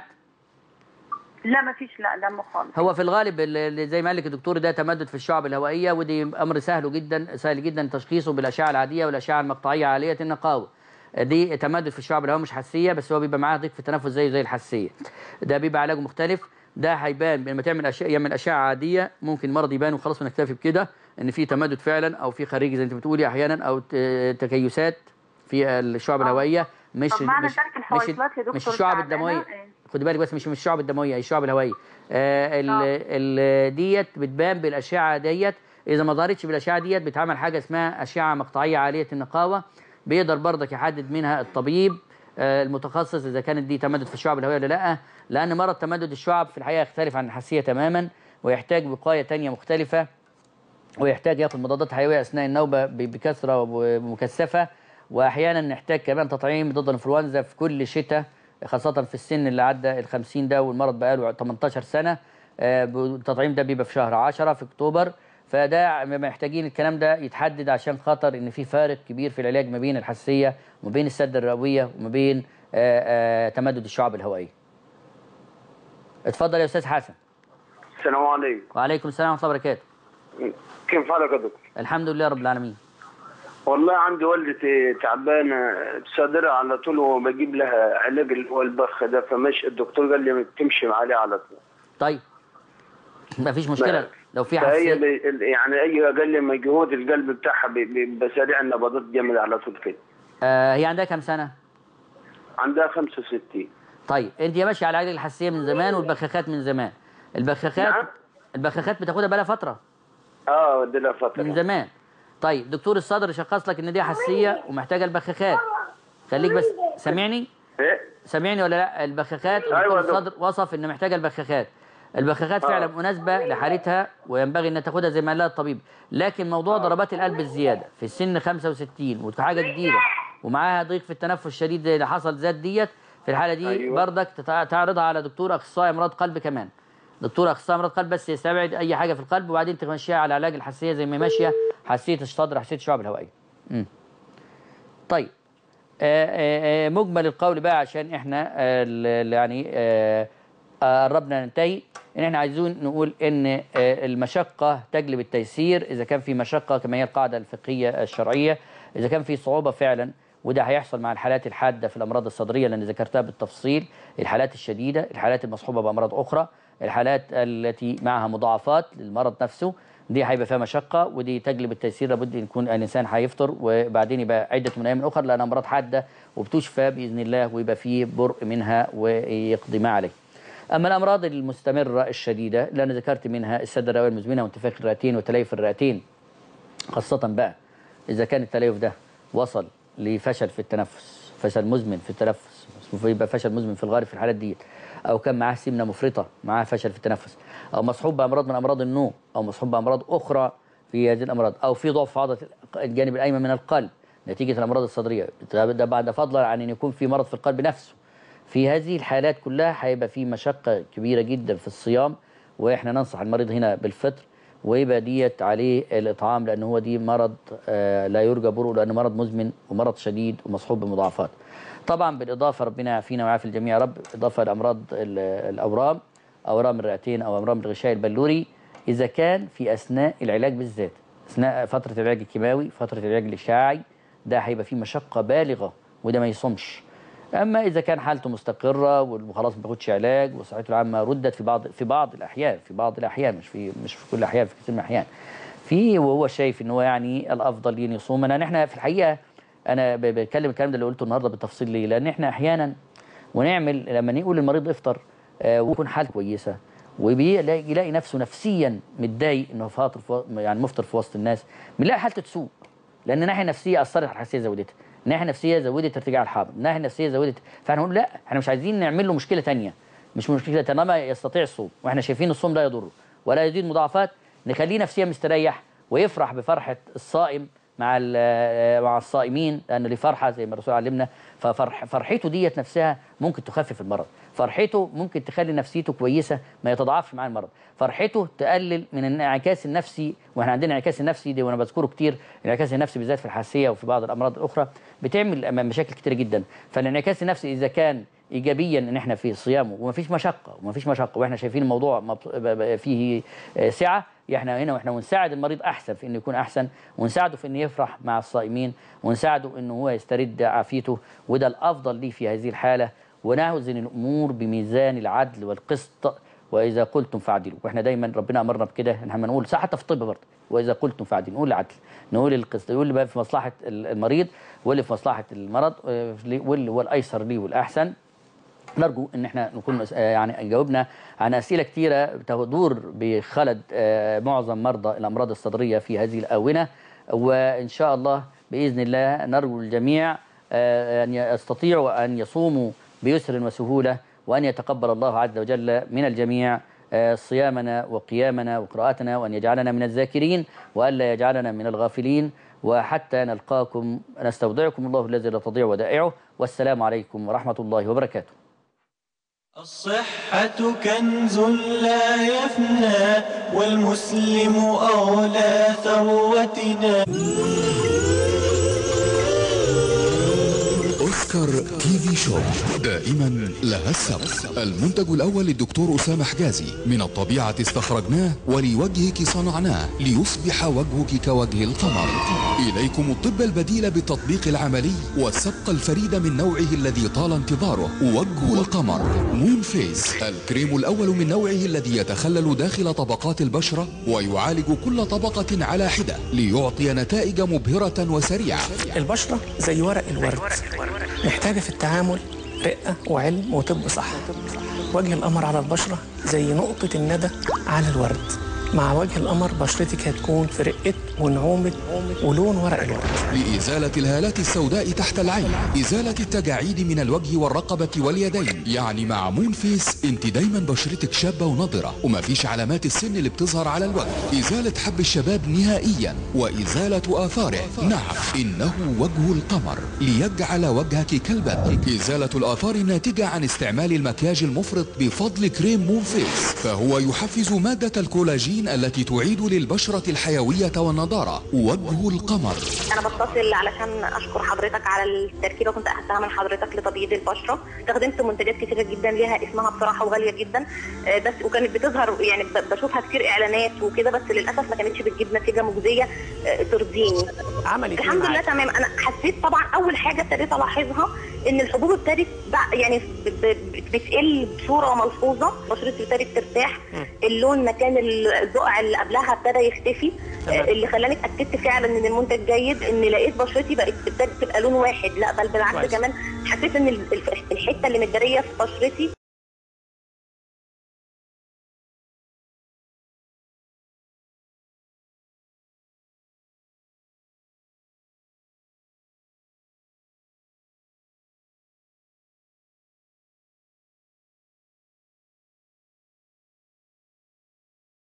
لا ما فيش لا دم خالص هو في الغالب اللي زي ما قال لك الدكتور ده تمدد في الشعب الهوائيه ودي امر سهل جدا سهل جدا تشخيصه بالاشعه العاديه والاشعه المقطعيه عاليه النقاوه دي تمدد في الشعب الهوائيه مش حساسيه بس هو بيبقى معاه ضيق في التنفس زيه زي الحساسيه ده بيبقى علاجه مختلف ده هيبان لما تعمل اشعه يعمل اشعه عاديه ممكن مرض يبان وخلاص ونكتفي بكده ان في تمدد فعلا او في خارجي زي انت بتقولي احيانا او ت- تكيسات في الشعب الهوائيه مش طب معنى مش ترك مش, الحويصلات يا دكتور مش الشعب تعبانة؟ الدمويه إيه؟ خد بالك بس مش من الشعب الدمويه هي الشعب الهوائيه آه ال ال ديت بتبان بالاشعه ديت اذا ما ظهرتش بالاشعه ديت بتعمل حاجه اسمها اشعه مقطعيه عاليه النقاوه بيقدر برضك يحدد منها الطبيب آه المتخصص اذا كانت دي تمدد في الشعب الهوائيه ولا لا لان مرض تمدد الشعب في الحقيقه يختلف عن الحساسيه تماما ويحتاج وقايه تانية مختلفه ويحتاج ياخد مضادات حيويه اثناء النوبه ب- بكثره ومكثفه واحيانا نحتاج كمان تطعيم ضد الانفلونزا في كل شتاء خاصه في السن اللي عدى ال 50 ده والمرض بقاله 18 سنه آه، التطعيم ده بيبقى في شهر 10 في اكتوبر فده محتاجين الكلام ده يتحدد عشان خاطر ان في فارق كبير في العلاج ما بين الحساسيه وما بين السد الرئويه وما بين آه، آه، تمدد الشعب الهوائيه. اتفضل يا استاذ حسن. السلام عليكم وعليكم السلام ورحمه الله وبركاته. كيف حالك يا دكتور؟ الحمد لله رب العالمين. والله عندي والدتي تعبانه صدرها على طول وبجيب لها علاج اللي هو البخ ده فمش الدكتور قال لي تمشي عليه على طول طيب ما فيش مشكله لو في فهي حساسيه بي- ال- يعني اي اقل مجهود القلب بتاعها بي- بي- بسريع النبضات جامد على طول كده آه هي عندها كام سنه؟ عندها 65 طيب انت يا ماشيه على علاج الحساسيه من زمان والبخاخات من زمان البخاخات نعم. البخاخات بتاخدها بقالها فتره اه دي لها فتره من زمان طيب دكتور الصدر شخص لك ان دي حساسيه ومحتاجه البخاخات خليك بس سامعني ايه سامعني ولا لا البخاخات أيوة دكتور يا دكتور. الصدر وصف ان محتاجه البخاخات البخاخات آه. فعلا مناسبه لحالتها وينبغي انها تاخدها زي ما قال لها الطبيب لكن موضوع ضربات القلب الزياده في السن 65 وحاجه جديده ومعاها ضيق في التنفس الشديد زي اللي حصل زاد ديت في الحاله دي أيوة. بردك تتع- تعرضها على دكتور اخصائي امراض قلب كمان دكتور اخصائي امراض قلب بس يستبعد اي حاجه في القلب وبعدين تمشيها على علاج الحساسيه زي ما ماشيه حساسيه الصدر حساسيه الشعب الهوائيه مم. طيب آه، آه، آه، مجمل القول بقى عشان احنا آه، ال- ال- يعني آه، آه، قربنا ننتهي ان احنا عايزين نقول ان آه، المشقه تجلب التيسير اذا كان في مشقه كما هي القاعده الفقهيه الشرعيه اذا كان في صعوبه فعلا وده هيحصل مع الحالات الحاده في الامراض الصدريه لان ذكرتها بالتفصيل الحالات الشديده الحالات المصحوبه بامراض اخرى الحالات التي معها مضاعفات للمرض نفسه دي هيبقى فيها مشقه ودي تجلب التيسير لابد ان يكون الانسان هيفطر وبعدين يبقى عده من ايام اخرى لانها امراض حاده وبتشفى باذن الله ويبقى فيه برء منها ويقضي ما عليه. اما الامراض المستمره الشديده اللي انا ذكرت منها السد الرئوي المزمنه وانتفاخ الرئتين وتليف الرئتين خاصه بقى اذا كان التليف ده وصل لفشل في التنفس فشل مزمن في التنفس يبقى فشل مزمن في الغالب في الحالات ديت او كان معاه سمنه مفرطه معاه فشل في التنفس او مصحوب بامراض من امراض النوم او مصحوب بامراض اخرى في هذه الامراض او في ضعف في عضله الجانب الايمن من القلب نتيجه الامراض الصدريه ده بعد فضلا عن ان يكون في مرض في القلب نفسه في هذه الحالات كلها هيبقى في مشقه كبيره جدا في الصيام واحنا ننصح المريض هنا بالفطر ويبقى ديت عليه الاطعام لان هو دي مرض آه، لا يرجى برؤه لانه مرض مزمن ومرض شديد ومصحوب بمضاعفات. طبعا بالاضافه ربنا يعافينا ويعافي الجميع يا رب اضافه لامراض ال- الاورام اورام الرئتين او اورام الغشاء البلوري اذا كان في اثناء العلاج بالذات اثناء فتره العلاج الكيماوي فتره العلاج الاشعاعي ده هيبقى فيه مشقه بالغه وده ما يصومش اما اذا كان حالته مستقره وخلاص ما بياخدش علاج وصحته العامه ردت في بعض في بعض الاحيان في بعض الاحيان مش في مش في كل الاحيان في كثير من الاحيان في وهو شايف ان هو يعني الافضل ليه إن يصوم لان احنا في الحقيقه انا ب- بتكلم الكلام ده اللي قلته النهارده بالتفصيل ليه لان احنا احيانا ونعمل لما نقول للمريض افطر آه، ويكون حالته كويسه ويلاقي يلاقي نفسه نفسيا متضايق انه فاطر في و- يعني مفطر في وسط الناس بنلاقي حالته تسوء لان الناحيه النفسيه اثرت على الحساسيه زودتها الناحيه النفسيه زودت ارتجاع الحامض الناحيه النفسيه زودت فاحنا نقول لا احنا مش عايزين نعمل له مشكله تانية مش مشكله طالما يستطيع الصوم واحنا شايفين الصوم لا يضره ولا يزيد مضاعفات نخليه نفسيا مستريح ويفرح بفرحه الصائم مع ال- مع الصائمين لان لفرحه زي ما الرسول علمنا ففرح فرحته ديت نفسها ممكن تخفف المرض فرحته ممكن تخلي نفسيته كويسه ما يتضاعفش معاه المرض فرحته تقلل من الانعكاس النفسي واحنا عندنا انعكاس النفسي دي وانا بذكره كتير الانعكاس النفسي بالذات في الحساسيه وفي بعض الامراض الاخرى بتعمل مشاكل كتيره جدا فالانعكاس النفسي اذا كان ايجابيا ان احنا في صيامه ومفيش مشقه ومفيش مشقه واحنا شايفين الموضوع مبس- ب- ب- فيه آه، سعه احنا هنا واحنا ونساعد المريض احسن في انه يكون احسن ونساعده في انه يفرح مع الصائمين ونساعده انه هو يسترد عافيته وده الافضل ليه في هذه الحاله ونوزن الامور بميزان العدل والقسط واذا قلتم فاعدلوا واحنا دايما ربنا امرنا بكده ان احنا نقول صح حتى في الطب برضه واذا قلتم فاعدلوا نقول العدل نقول القسط يقول اللي بقى في مصلحه المريض واللي في مصلحه المرض آه، واللي هو الايسر ليه والاحسن نرجو ان احنا نكون مس- آه، يعني جاوبنا عن اسئله كثيره تدور بخلد آه، معظم مرضى الامراض الصدريه في هذه الاونه وان شاء الله باذن الله نرجو الجميع آه، ان يستطيعوا ان يصوموا بيسر وسهوله وان يتقبل الله عز وجل من الجميع آه، صيامنا وقيامنا وقراءتنا وان يجعلنا من الذاكرين والا يجعلنا من الغافلين وحتى نلقاكم نستودعكم الله الذي لا تضيع ودائعه والسلام عليكم ورحمه الله وبركاته الصحة كنز لا يفنى والمسلم أولى ثروتنا أوسكار تي في شوب دائما لها السبق المنتج الأول للدكتور أسامة حجازي من الطبيعة استخرجناه ولوجهك صنعناه ليصبح وجهك كوجه القمر إليكم الطب البديل بالتطبيق العملي والسبق الفريد من نوعه الذي طال انتظاره وجه القمر مون فيس الكريم الأول من نوعه الذي يتخلل داخل طبقات البشرة ويعالج كل طبقة على حدة ليعطي نتائج مبهرة وسريعة البشرة زي ورق الورد محتاجة في التعامل رقة وعلم وطب صح وجه القمر على البشرة زي نقطة الندى على الورد مع وجه القمر بشرتك هتكون في رقة ونعومة ولون ورق الورد لإزالة الهالات السوداء تحت العين إزالة التجاعيد من الوجه والرقبة واليدين يعني مع مون فيس انت دايما بشرتك شابة ونضرة ومفيش علامات السن اللي بتظهر على الوجه إزالة حب الشباب نهائيا وإزالة آثاره نعم إنه وجه القمر ليجعل وجهك كالبدر إزالة الآثار الناتجة عن استعمال المكياج المفرط بفضل كريم مون فيس فهو يحفز مادة الكولاجين التي تعيد للبشرة الحيوية والنضارة وجه القمر انا بتصل علشان اشكر حضرتك على التركيبه كنت اخدتها من حضرتك لتبييض البشره استخدمت منتجات كتيره جدا ليها اسمها بصراحه وغاليه جدا آه، بس وكانت بتظهر يعني ب- بشوفها كتير اعلانات وكده بس للاسف ما كانتش بتجيب نتيجه مجزيه آه، ترضيني عملت الحمد لله تمام انا حسيت طبعا اول حاجه ابتديت الاحظها ان الحبوب ابتدت بع- يعني ب- ب- بتقل بصوره ملحوظه بشرتي ابتدت ترتاح اللون مكان البقع اللي قبلها ابتدى يختفي تمام. آه، اللي خلاني اتاكدت فعلا ان المنتج جيد ان لقيت بشرتي بقت ابتدت تبقى لون واحد لا بل بالعكس كويس. كمان حسيت ان ال- الف- الحته اللي متداريه في بشرتي